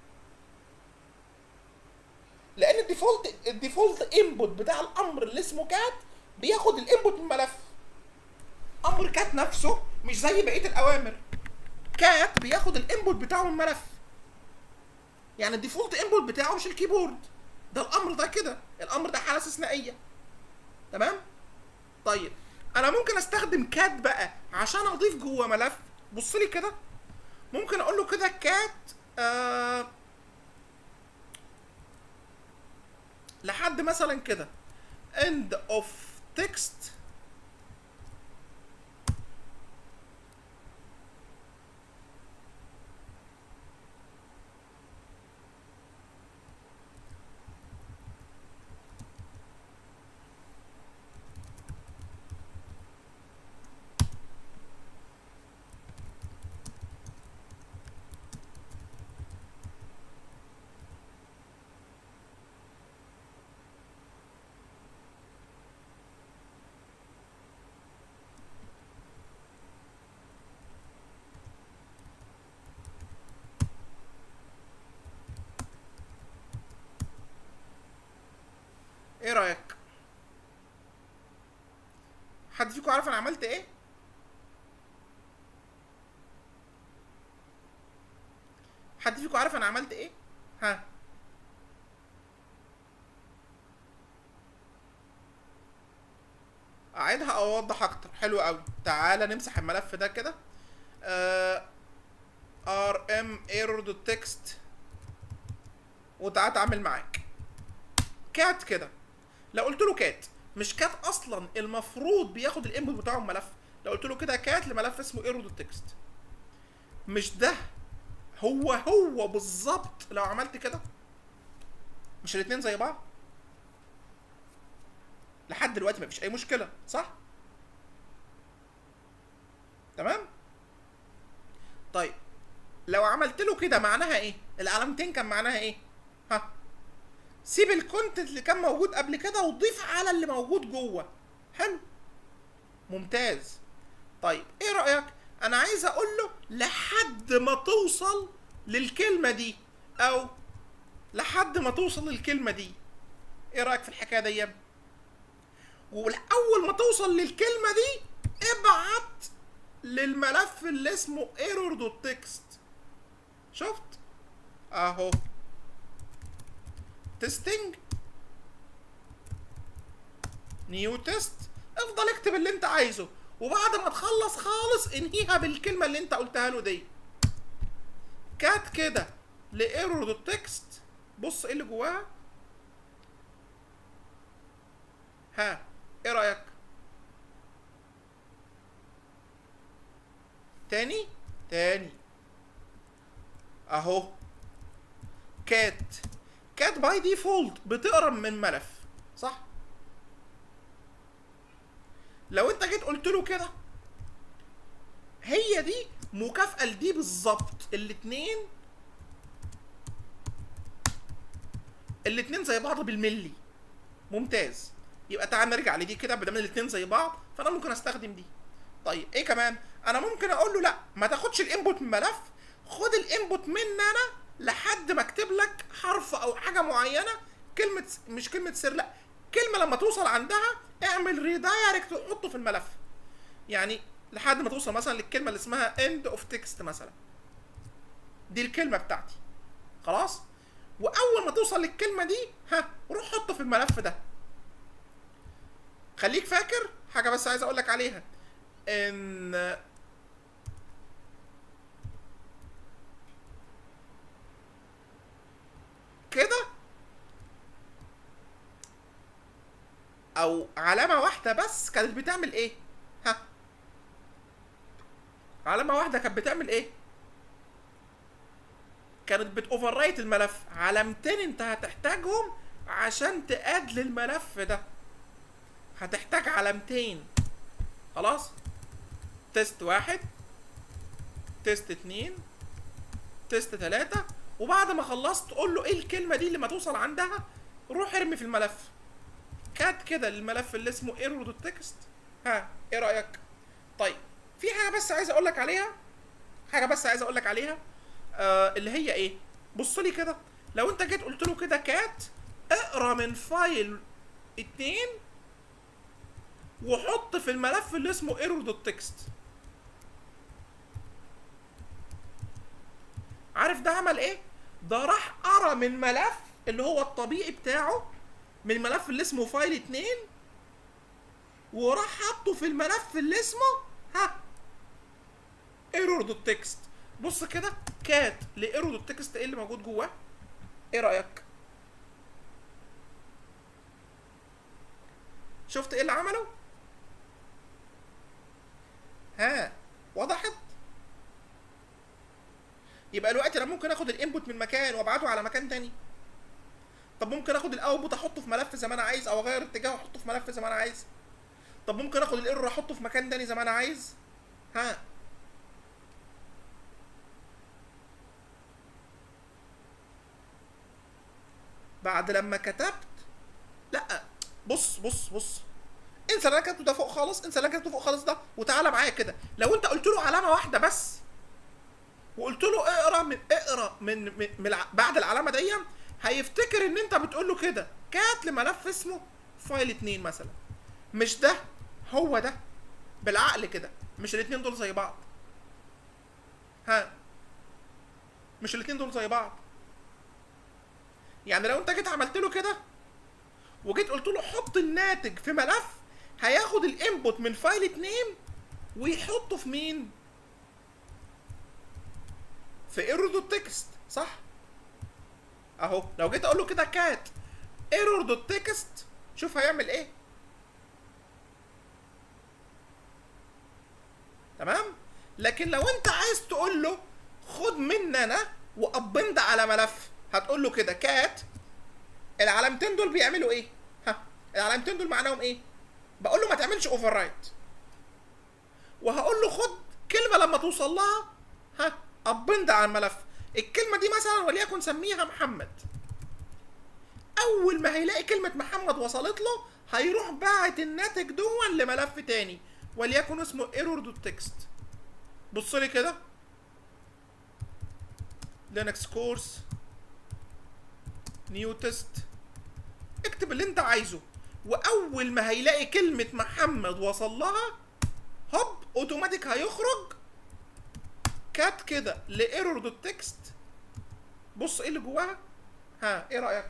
لان الديفولت الديفولت انبوت بتاع الامر اللي اسمه كات بياخد الانبوت من الملف امر كات نفسه مش زي بقيه الاوامر كات بياخد الانبوت بتاعه من الملف يعني الديفولت انبوت بتاعه مش الكيبورد ده الامر ده كده الامر ده حاله استثنائيه تمام طيب انا ممكن استخدم كات بقى عشان اضيف جوه ملف بص لي كده ممكن اقول له كده كات آه لحد مثلا كده end of text ايه رايك حد فيكم عارف انا عملت ايه حد فيكم عارف انا عملت ايه ها اعيدها او اوضح اكتر حلو قوي تعالى نمسح الملف ده كده ار ام ايرور دوت تكست وتعالى اتعامل معاك كات كده لو قلت له كات مش كات اصلا المفروض بياخد الانبوت بتاعه من ملف لو قلت له كده كات لملف اسمه ايرو دوت تكست مش ده هو هو بالظبط لو عملت كده مش الاتنين زي بعض لحد دلوقتي مفيش اي مشكله صح تمام طيب لو عملت له كده معناها ايه العلامتين كان معناها ايه ها سيب الكونتنت اللي كان موجود قبل كده وضيف على اللي موجود جوه حلو ممتاز طيب ايه رايك انا عايز اقول له لحد ما توصل للكلمه دي او لحد ما توصل للكلمه دي ايه رايك في الحكايه دي واول ما توصل للكلمه دي ابعت للملف اللي اسمه error.txt شفت اهو تيستنج نيو تيست افضل اكتب اللي انت عايزه وبعد ما تخلص خالص انهيها بالكلمه اللي انت قلتها له دي كات كده لايرور دوت تكست بص ايه اللي جواها ها ايه رايك تاني تاني اهو كات كات باي ديفولت بتقرا من ملف صح لو انت جيت قلت له كده هي دي مكافأة لدي بالظبط الاتنين الاتنين زي بعض بالملي ممتاز يبقى تعال نرجع لدي كده بدل الاتنين زي بعض فانا ممكن استخدم دي طيب ايه كمان انا ممكن اقول له لا ما تاخدش الانبوت من ملف خد الانبوت مني انا لحد ما اكتب لك حرف او حاجه معينه كلمه مش كلمه سر لا كلمه لما توصل عندها اعمل ريدايركت وحطه في الملف يعني لحد ما توصل مثلا للكلمه اللي اسمها end of text مثلا دي الكلمه بتاعتي خلاص واول ما توصل للكلمه دي ها روح حطه في الملف ده خليك فاكر حاجه بس عايز اقول لك عليها ان كده او علامه واحده بس كانت بتعمل ايه ها علامه واحده كانت بتعمل ايه كانت بتوفر رايت الملف علامتين انت هتحتاجهم عشان تاد للملف ده هتحتاج علامتين خلاص تيست واحد تيست اتنين تيست تلاتة وبعد ما خلصت تقول له ايه الكلمة دي اللي ما توصل عندها روح ارمي في الملف كات كده للملف اللي اسمه ايرور دوت تكست ها ايه رأيك طيب في حاجة بس عايز اقول لك عليها حاجة بس عايز اقول لك عليها آه اللي هي ايه بص لي كده لو انت جيت قلت له كده كات اقرا من فايل اتنين وحط في الملف اللي اسمه ايرور دوت تكست عارف ده عمل ايه ده راح قرا من ملف اللي هو الطبيعي بتاعه من الملف اللي اسمه فايل اتنين وراح حطه في الملف اللي اسمه ها ايرور دوت تكست بص كده كات لايرور دوت تكست ايه اللي موجود جواه ايه رايك شفت ايه اللي عمله ها وضحت يبقى دلوقتي انا ممكن اخد الانبوت من مكان وابعته على مكان تاني طب ممكن اخد الاوتبوت احطه في ملف زي ما انا عايز او اغير اتجاهه واحطه في ملف زي ما انا عايز طب ممكن اخد الايرور احطه في مكان تاني زي ما انا عايز ها بعد لما كتبت لا بص بص بص انسى اللي انا كتبته ده فوق خالص انسى اللي انا كتبته فوق خالص ده وتعالى معايا كده لو انت قلت له علامه واحده بس وقلت له اقرا من اقرا من, من, من الع- بعد العلامه دي هيفتكر ان انت بتقول له كده كات لملف اسمه فايل اتنين مثلا مش ده هو ده بالعقل كده مش الاتنين دول زي بعض ها مش الاتنين دول زي بعض يعني لو انت جيت عملت له كده وجيت قلت له حط الناتج في ملف هياخد الانبوت من فايل اتنين ويحطه في مين في ايرور دوت تكست صح اهو لو جيت اقول له كده كات ايرور دوت تكست شوف هيعمل ايه تمام لكن لو انت عايز تقول له خد مني انا وابند على ملف هتقول له كده كات العلامتين دول بيعملوا ايه ها العلامتين دول معناهم ايه بقول له ما تعملش اوفر رايت وهقول له خد كلمه لما توصل لها ها ابند على الملف الكلمه دي مثلا وليكن سميها محمد اول ما هيلاقي كلمه محمد وصلت له هيروح باعت الناتج دون لملف تاني وليكن اسمه ايرور دوت تكست بص لي كده لينكس كورس نيو تيست اكتب اللي انت عايزه واول ما هيلاقي كلمه محمد وصل لها هوب اوتوماتيك هيخرج كات كده لايرور دوت تكست بص ايه اللي جواها ها ايه رايك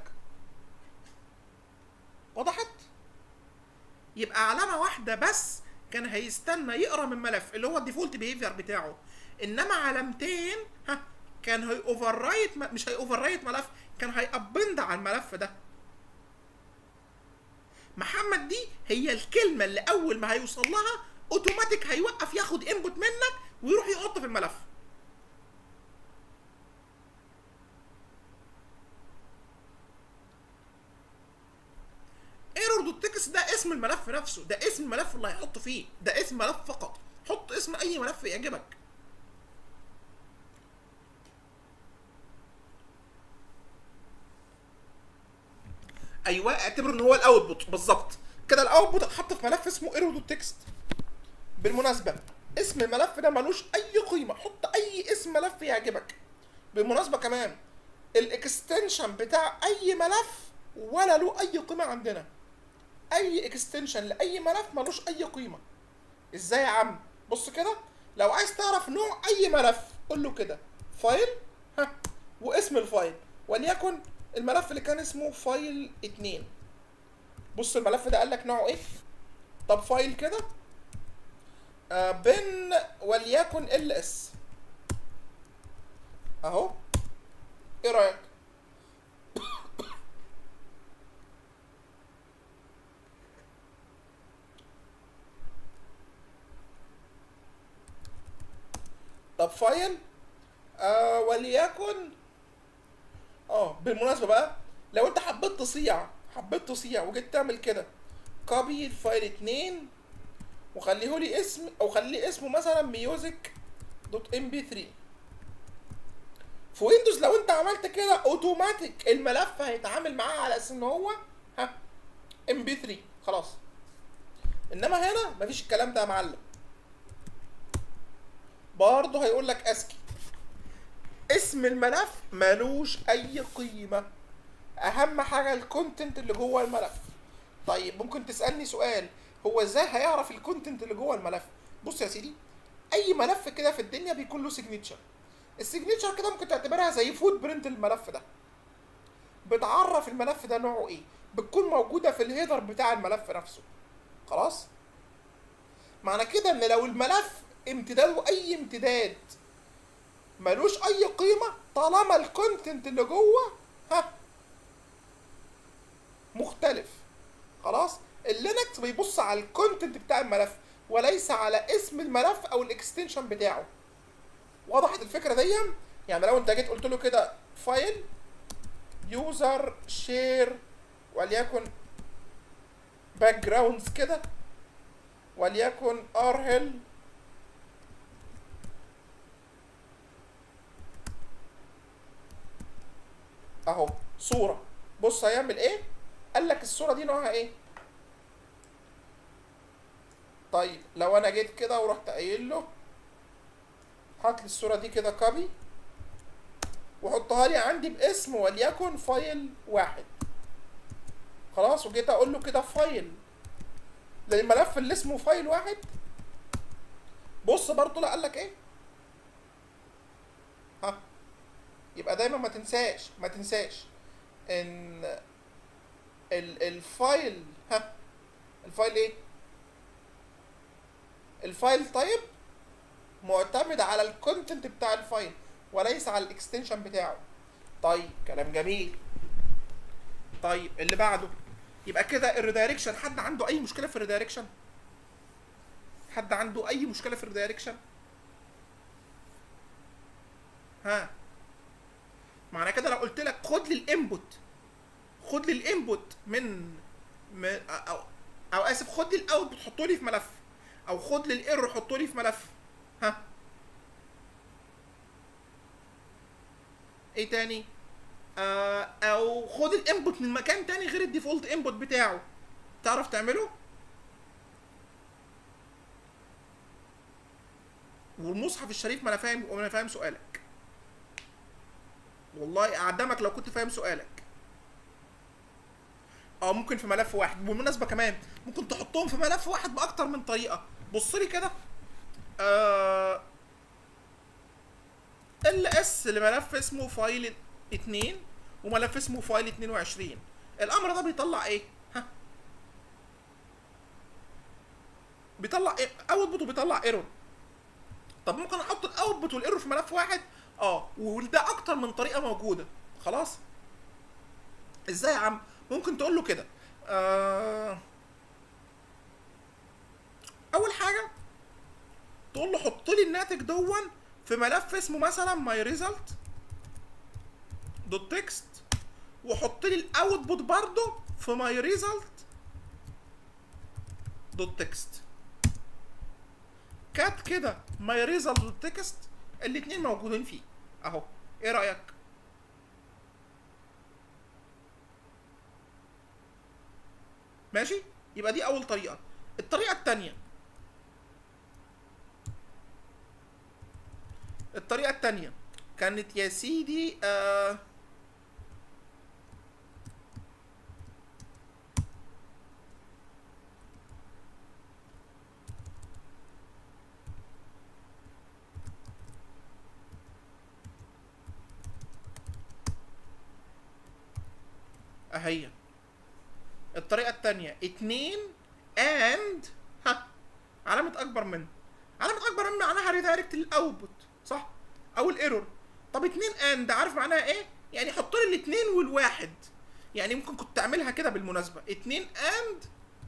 وضحت يبقى علامه واحده بس كان هيستنى يقرا من ملف اللي هو الديفولت بيهيفير بتاعه انما علامتين ها كان هي اوفر رايت مش هي اوفر رايت ملف كان هيابند على الملف ده محمد دي هي الكلمه اللي اول ما هيوصل لها اوتوماتيك هيوقف ياخد انبوت منك ويروح يحط في الملف ايرور دوت تكست ده اسم الملف نفسه ده اسم الملف اللي هيحطه فيه ده اسم ملف فقط حط اسم اي ملف يعجبك ايوه اعتبر ان هو الاوتبوت بالظبط كده الاوتبوت اتحط في ملف اسمه ايرور دوت تكست بالمناسبه اسم الملف ده ملوش اي قيمه حط اي اسم ملف يعجبك بالمناسبه كمان الاكستنشن بتاع اي ملف ولا له اي قيمه عندنا اي اكستنشن لاي ملف ملوش اي قيمه ازاي يا عم بص كده لو عايز تعرف نوع اي ملف قول له كده فايل ها واسم الفايل وليكن الملف اللي كان اسمه فايل اتنين بص الملف ده قال لك نوعه ايه طب فايل كده آه بن وليكن ال اس اهو ايه رايك طب فايل آه وليكن اه بالمناسبه بقى لو انت حبيت تصيع حبيت تصيع وجيت تعمل كده كوبي الفايل اتنين وخليه لي اسم او خليه اسمه مثلا ميوزك دوت ام بي 3 في ويندوز لو انت عملت كده اوتوماتيك الملف هيتعامل معاه على اساس ان هو ها ام بي 3 خلاص انما هنا مفيش الكلام ده يا معلم برضه هيقول لك اسكي اسم الملف ملوش اي قيمه اهم حاجه الكونتنت اللي جوه الملف طيب ممكن تسالني سؤال هو ازاي هيعرف الكونتنت اللي جوه الملف بص يا سيدي اي ملف كده في الدنيا بيكون له سيجنتشر السيجنتشر كده ممكن تعتبرها زي فوت برنت الملف ده بتعرف الملف ده نوعه ايه بتكون موجوده في الهيدر بتاع الملف نفسه خلاص معنى كده ان لو الملف امتداده اي امتداد ملوش اي قيمه طالما الكونتنت اللي جوه ها مختلف خلاص اللينكس بيبص على الكونتنت بتاع الملف وليس على اسم الملف او الاكستنشن بتاعه وضحت الفكره دي يعني لو انت جيت قلت له كده فايل يوزر شير وليكن باك جراوندز كده وليكن ار هيل اهو صوره بص هيعمل ايه قال لك الصوره دي نوعها ايه طيب لو انا جيت كده ورحت قايل له هات لي الصوره دي كده كوبي وحطها لي عندي باسم وليكن فايل واحد خلاص وجيت اقول له كده فايل للملف اللي اسمه فايل واحد بص برضه لا قال لك ايه ها يبقى دايما ما تنساش ما تنساش ان ال الفايل ها الفايل ايه الفايل طيب معتمد على الكونتنت بتاع الفايل وليس على الاكستنشن بتاعه طيب كلام جميل طيب اللي بعده يبقى كده الريدايركشن حد عنده اي مشكله في الريدايركشن حد عنده اي مشكله في الريدايركشن ها معنى كده لو قلت لك خد لي الانبوت خد لي الانبوت من, من او او اسف خد لي الاوتبوت حطه لي في ملف او خد لي الايرور حطه لي في ملف ها ايه تاني آه او خد الانبوت من مكان تاني غير الديفولت انبوت بتاعه تعرف تعمله والمصحف الشريف ما انا فاهم وانا فاهم سؤالك والله اعدمك لو كنت فاهم سؤالك اه ممكن في ملف واحد بالمناسبه كمان ممكن تحطهم في ملف واحد باكتر من طريقه بص لي كده آه ال اس لملف اسمه فايل 2 وملف اسمه فايل 22 الامر ده بيطلع ايه ها بيطلع ايه اوتبوت وبيطلع ايرور طب ممكن احط الاوتبوت والايرور في ملف واحد اه وده اكتر من طريقه موجوده خلاص ازاي يا عم ممكن تقول له كده آه اول حاجه تقول له حط لي الناتج دون في ملف اسمه مثلا ماي ريزلت دوت تكست وحط لي الاوتبوت برضه في ماي ريزلت دوت تكست كات كده ماي ريزلت دوت تكست الاتنين موجودين فيه اهو ايه رايك ماشي يبقى دي اول طريقه الطريقه التانية الطريقه التانية كانت يا سيدي آه اهي الطريقة التانية اتنين and ها علامة أكبر من علامة أكبر من معناها ريدايركت للأوتبوت صح؟ أو الإيرور طب اتنين and عارف معناها إيه؟ يعني حط لي الاتنين والواحد يعني ممكن كنت تعملها كده بالمناسبة اتنين and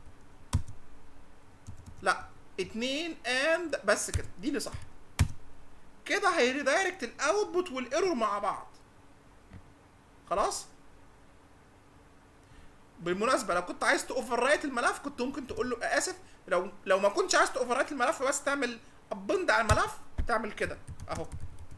لا اتنين and بس كده دي اللي صح كده هيريدايركت الأوتبوت والإيرور مع بعض خلاص؟ بالمناسبه لو كنت عايز تاوفر رايت الملف كنت ممكن تقول له اسف لو لو ما كنتش عايز تاوفر رايت الملف بس تعمل ابند على الملف تعمل كده اهو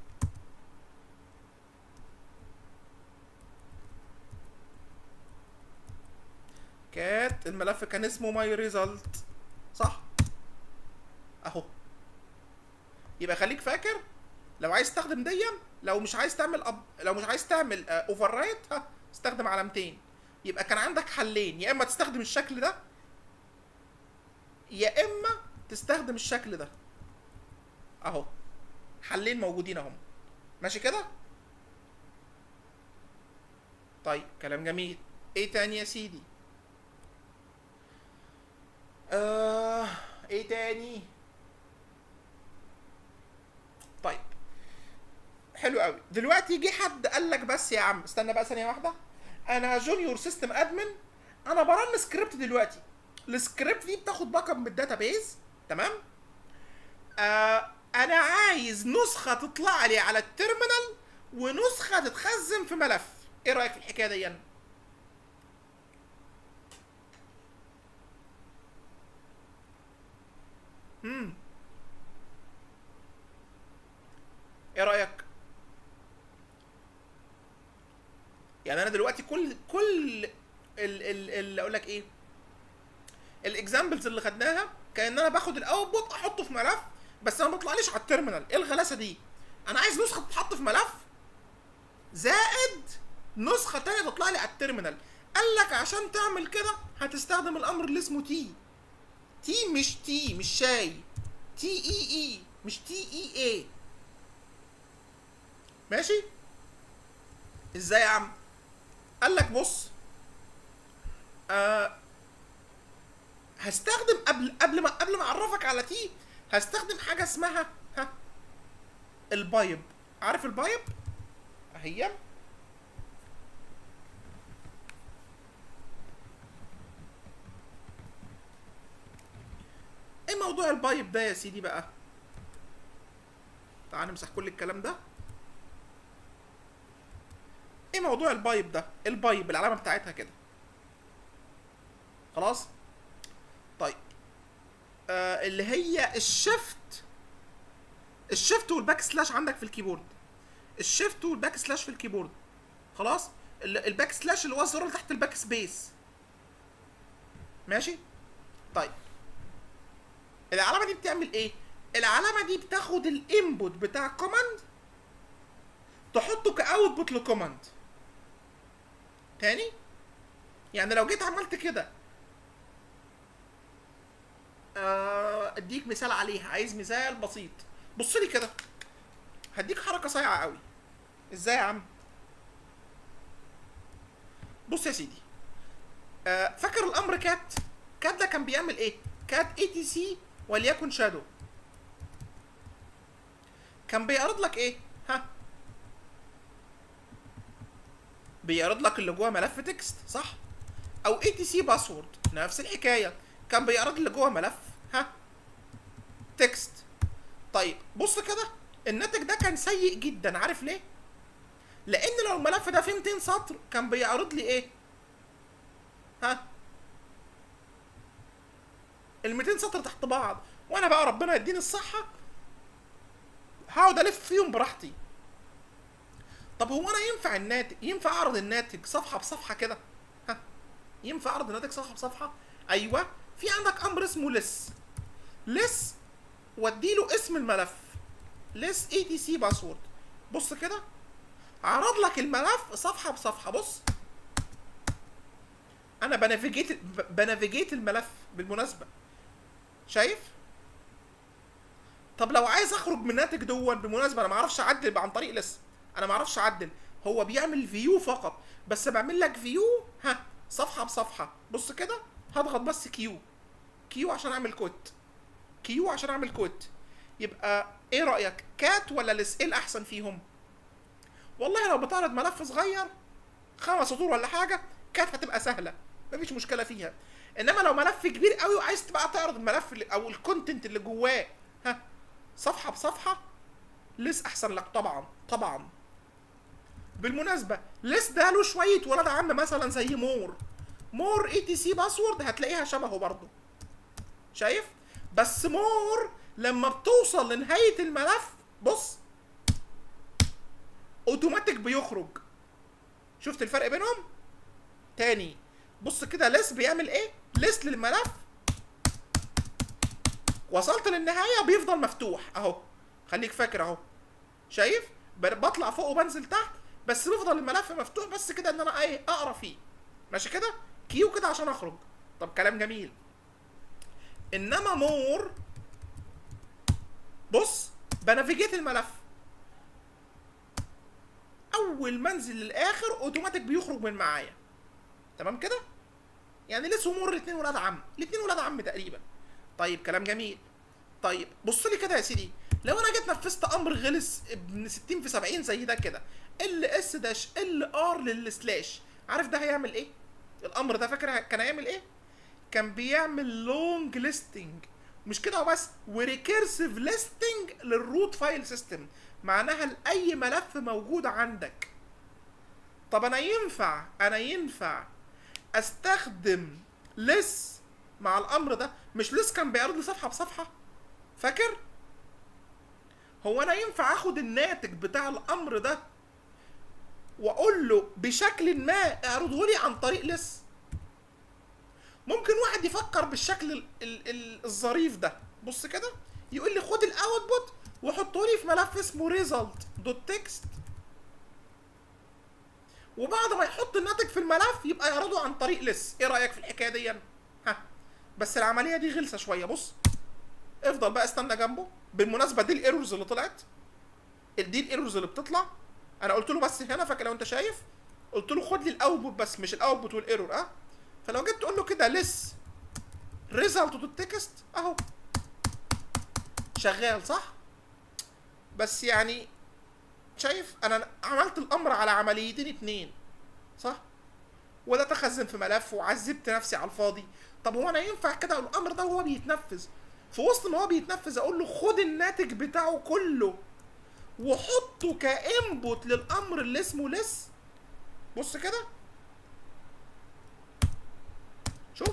كات الملف كان اسمه ماي ريزلت صح اهو يبقى خليك فاكر لو عايز تستخدم دي لو مش عايز تعمل أب... لو مش عايز تعمل اوفر رايت ها استخدم علامتين يبقى كان عندك حلين يا اما تستخدم الشكل ده يا اما تستخدم الشكل ده اهو حلين موجودين اهم ماشي كده طيب كلام جميل ايه تاني يا سيدي آه ايه تاني طيب حلو قوي دلوقتي جه حد قال لك بس يا عم استنى بقى ثانيه واحده انا جونيور سيستم ادمن انا برن سكريبت دلوقتي السكريبت دي بتاخد باك اب من الداتابيز تمام آه انا عايز نسخه تطلع لي على التيرمينال ونسخه تتخزن في ملف ايه رايك في الحكايه دي يعني؟ امم ايه رايك يعني انا دلوقتي كل كل ال ال ال اقول لك ايه الاكزامبلز اللي خدناها كان انا باخد الاوتبوت احطه في ملف بس انا ما بيطلعليش على التيرمينال ايه الغلاسه دي انا عايز نسخه تتحط في ملف زائد نسخه تانية تطلع لي على التيرمينال قال لك عشان تعمل كده هتستخدم الامر اللي اسمه تي تي مش تي مش شاي تي اي اي مش تي اي اي ماشي ازاي يا عم قال لك بص آه هستخدم قبل قبل ما قبل ما اعرفك على تي هستخدم حاجه اسمها ها البايب عارف البايب اهي ايه موضوع البايب ده يا سيدي بقى تعال نمسح كل الكلام ده ايه موضوع البايب ده البايب العلامه بتاعتها كده خلاص طيب آه اللي هي الشيفت الشيفت والباك سلاش عندك في الكيبورد الشيفت والباك سلاش في الكيبورد خلاص ال- الباك سلاش اللي هو الزرار اللي تحت الباك سبيس ماشي طيب العلامه دي بتعمل ايه العلامه دي بتاخد الانبوت بتاع كوماند تحطه كاوتبوت لكوماند تاني يعني لو جيت عملت كده آه، اديك مثال عليها عايز مثال بسيط بص لي كده هديك حركه صايعه قوي ازاي يا عم بص يا سيدي آه، فاكر الامر كات كات ده كان بيعمل ايه كات اي تي سي وليكن شادو كان بيعرض لك ايه ها بيعرض لك اللي جوه ملف تكست صح او اي تي سي باسورد نفس الحكايه كان بيعرض اللي جوه ملف ها تكست طيب بص كده الناتج ده كان سيء جدا عارف ليه لان لو الملف ده فيه 200 سطر كان بيعرض لي ايه ها ال 200 سطر تحت بعض وانا بقى ربنا يديني الصحه هقعد الف فيهم براحتي طب هو انا ينفع الناتج ينفع اعرض الناتج صفحه بصفحه كده ها ينفع اعرض الناتج صفحه بصفحه ايوه في عندك امر اسمه لس لس واديله اسم الملف لس اي تي سي باسورد بص كده عرض لك الملف صفحه بصفحه بص انا بنافيجيت ب- بنافيجيت الملف بالمناسبه شايف طب لو عايز اخرج من الناتج دون بالمناسبه انا ما اعرفش اعدل عن طريق لسه انا ما اعرفش اعدل هو بيعمل فيو فقط بس بعمل لك فيو ها صفحه بصفحه بص كده هضغط بس كيو كيو عشان اعمل كوت كيو عشان اعمل كوت يبقى ايه رايك كات ولا لس ايه الاحسن فيهم والله لو بتعرض ملف صغير خمس سطور ولا حاجه كانت هتبقى سهله مفيش مشكله فيها انما لو ملف كبير قوي وعايز تبقى تعرض الملف اللي او الكونتنت اللي جواه ها صفحه بصفحه لس احسن لك طبعا طبعا بالمناسبه لس ده له شويه ولاد عم مثلا زي مور مور اي تي سي باسورد هتلاقيها شبهه برضه شايف بس مور لما بتوصل لنهايه الملف بص اوتوماتيك بيخرج شفت الفرق بينهم تاني بص كده لس بيعمل ايه لس للملف وصلت للنهايه بيفضل مفتوح اهو خليك فاكر اهو شايف ب- بطلع فوق وبنزل تحت بس بيفضل الملف مفتوح بس كده ان انا ايه اقرا فيه ماشي كده كيو كده عشان اخرج طب كلام جميل انما مور بص بنافيجيت الملف اول ما انزل للاخر اوتوماتيك بيخرج من معايا تمام كده يعني لسه مور الاثنين ولاد عم الاثنين ولاد عم تقريبا طيب كلام جميل طيب بص لي كده يا سيدي لو انا جيت نفذت امر غلس ابن 60 في 70 زي ده كده ال اس داش ال ار للسلاش عارف ده هيعمل ايه الامر ده فاكر كان هيعمل ايه كان بيعمل لونج ليستنج مش كده وبس وريكيرسيف ليستنج للروت فايل سيستم معناها لاي ملف موجود عندك طب انا ينفع انا ينفع استخدم لس مع الامر ده مش لس كان بيعرض لي صفحه بصفحه فاكر هو انا ينفع اخد الناتج بتاع الامر ده واقول له بشكل ما اعرضه لي عن طريق لس ممكن واحد يفكر بالشكل ال ال ال الظريف ده بص كده يقول لي خد الاوتبوت وحطه لي في ملف اسمه ريزلت دوت تكست وبعد ما يحط الناتج في الملف يبقى يعرضه عن طريق لس ايه رايك في الحكايه دي ها بس العمليه دي غلسه شويه بص افضل بقى استنى جنبه بالمناسبه دي الايرورز اللي طلعت دي الايرورز اللي بتطلع انا قلت له بس هنا فاكر لو انت شايف قلت له خد لي الاوتبوت بس مش الاوتبوت والايرور اه فلو جيت تقول له كده لس ريزلت دوت تكست اهو شغال صح بس يعني شايف انا عملت الامر على عمليتين اتنين صح ولا تخزن في ملف وعذبت نفسي على الفاضي طب هو انا ينفع كده الامر ده وهو بيتنفذ في وسط ما هو بيتنفذ اقول له خد الناتج بتاعه كله وحطه كانبوت للامر اللي اسمه لس بص كده شوف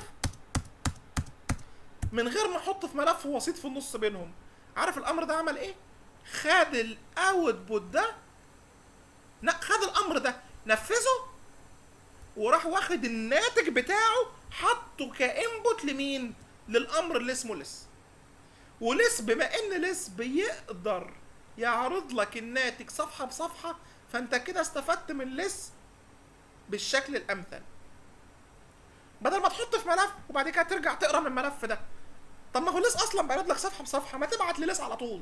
من غير ما احط في ملف وسيط في النص بينهم عارف الامر ده عمل ايه خد الاوتبوت ده لا خد الامر ده نفذه وراح واخد الناتج بتاعه حطه كانبوت لمين للامر اللي اسمه لس ولس بما ان لس بيقدر يعرض لك الناتج صفحه بصفحه فانت كده استفدت من لس بالشكل الامثل بدل ما تحط في ملف وبعد كده ترجع تقرا من الملف ده طب ما هو لس اصلا بيعرض لك صفحه بصفحه ما تبعت للس على طول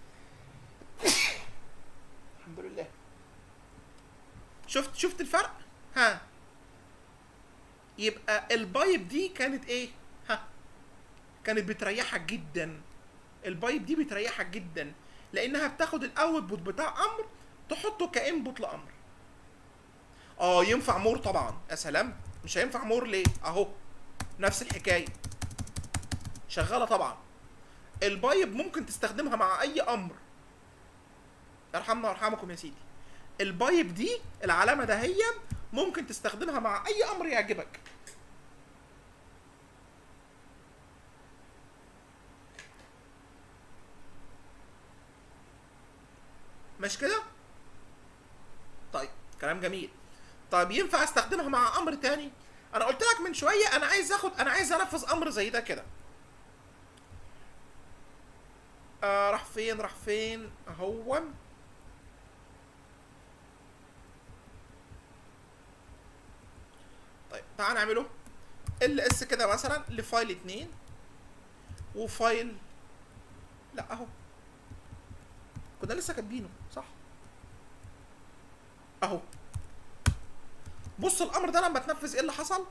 الحمد لله شفت شفت الفرق ها يبقى البايب دي كانت ايه ها كانت بتريحك جدا البايب دي بتريحك جدا لانها بتاخد الاوتبوت بتاع امر تحطه كانبوت لامر اه ينفع مور طبعا يا سلام مش هينفع مور ليه اهو نفس الحكايه شغاله طبعا البايب ممكن تستخدمها مع اي امر ارحمنا وارحمكم يا سيدي البايب دي العلامه دهيا ممكن تستخدمها مع اي امر يعجبك مش كده طيب كلام جميل طيب ينفع استخدمها مع امر تاني انا قلت لك من شويه انا عايز اخد انا عايز انفذ امر زي ده كده آه راح فين راح فين اهو طيب تعال نعمله ال اس كده مثلا لفايل اتنين وفايل لا اهو كنا لسه كاتبينه صح اهو بص الامر ده لما تنفذ ايه اللي حصل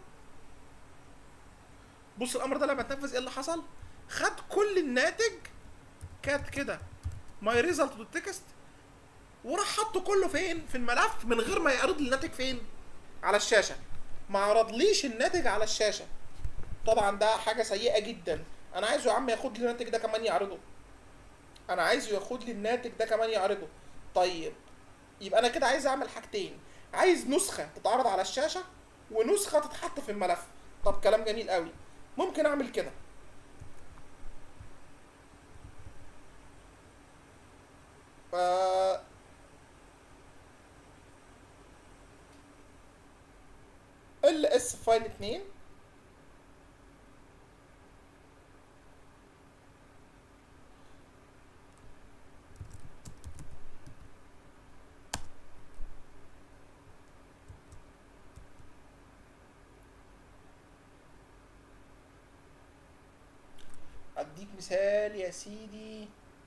بص الامر ده لما تنفذ ايه اللي حصل خد كل الناتج كات كده ماي ريزلت دوت تكست وراح حطه كله فين في الملف من غير ما يعرض لي الناتج فين على الشاشه ما عرضليش الناتج على الشاشه طبعا ده حاجه سيئه جدا انا عايزه يا عم ياخد لي الناتج ده كمان يعرضه انا عايزه ياخد لي الناتج ده كمان يعرضه طيب يبقى انا كده عايز اعمل حاجتين عايز نسخه تتعرض على الشاشه ونسخه تتحط في الملف طب كلام جميل قوي ممكن اعمل كده ف ال اس فايل 2 اديك مثال يا سيدي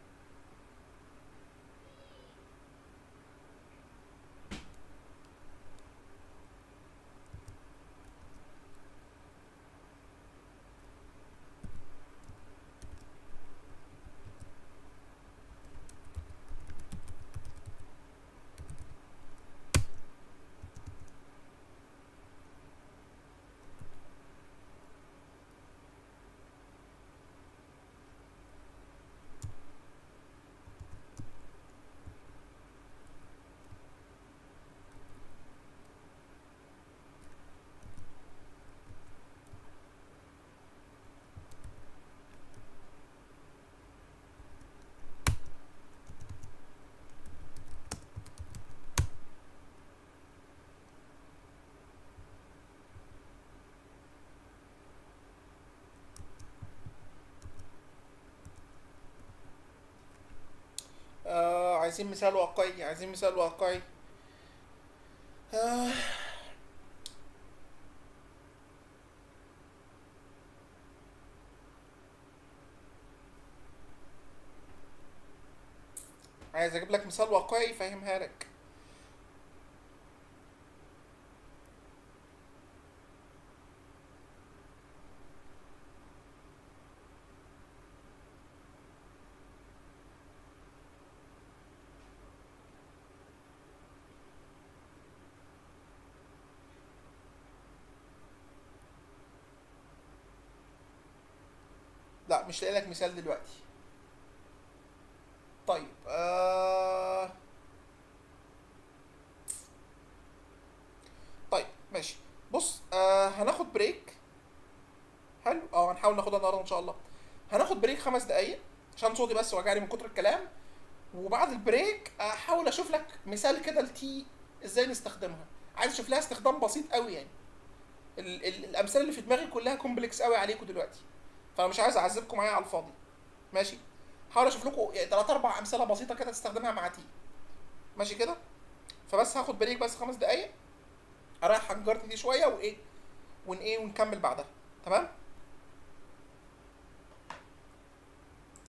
آه عايزين مثال واقعي عايزين مثال واقعي آه. عايز اجيب لك مثال واقعي يفهمها لك لا مش لاقي لك مثال دلوقتي طيب آه... حلو اه هنحاول ناخدها النهارده ان شاء الله هناخد بريك خمس دقايق عشان صوتي بس وجعني من كتر الكلام وبعد البريك احاول اشوف لك مثال كده لتي ازاي نستخدمها عايز اشوف لها استخدام بسيط قوي يعني ال ال الامثله اللي في دماغي كلها كومبلكس قوي عليكم دلوقتي فانا مش عايز اعذبكم معايا على الفاضي ماشي هحاول اشوف لكم يعني ثلاث اربع امثله بسيطه كده تستخدمها مع تي ماشي كده فبس هاخد بريك بس خمس دقايق اريح حنجرتي دي شويه وايه ون ايه ونكمل بعدها تمام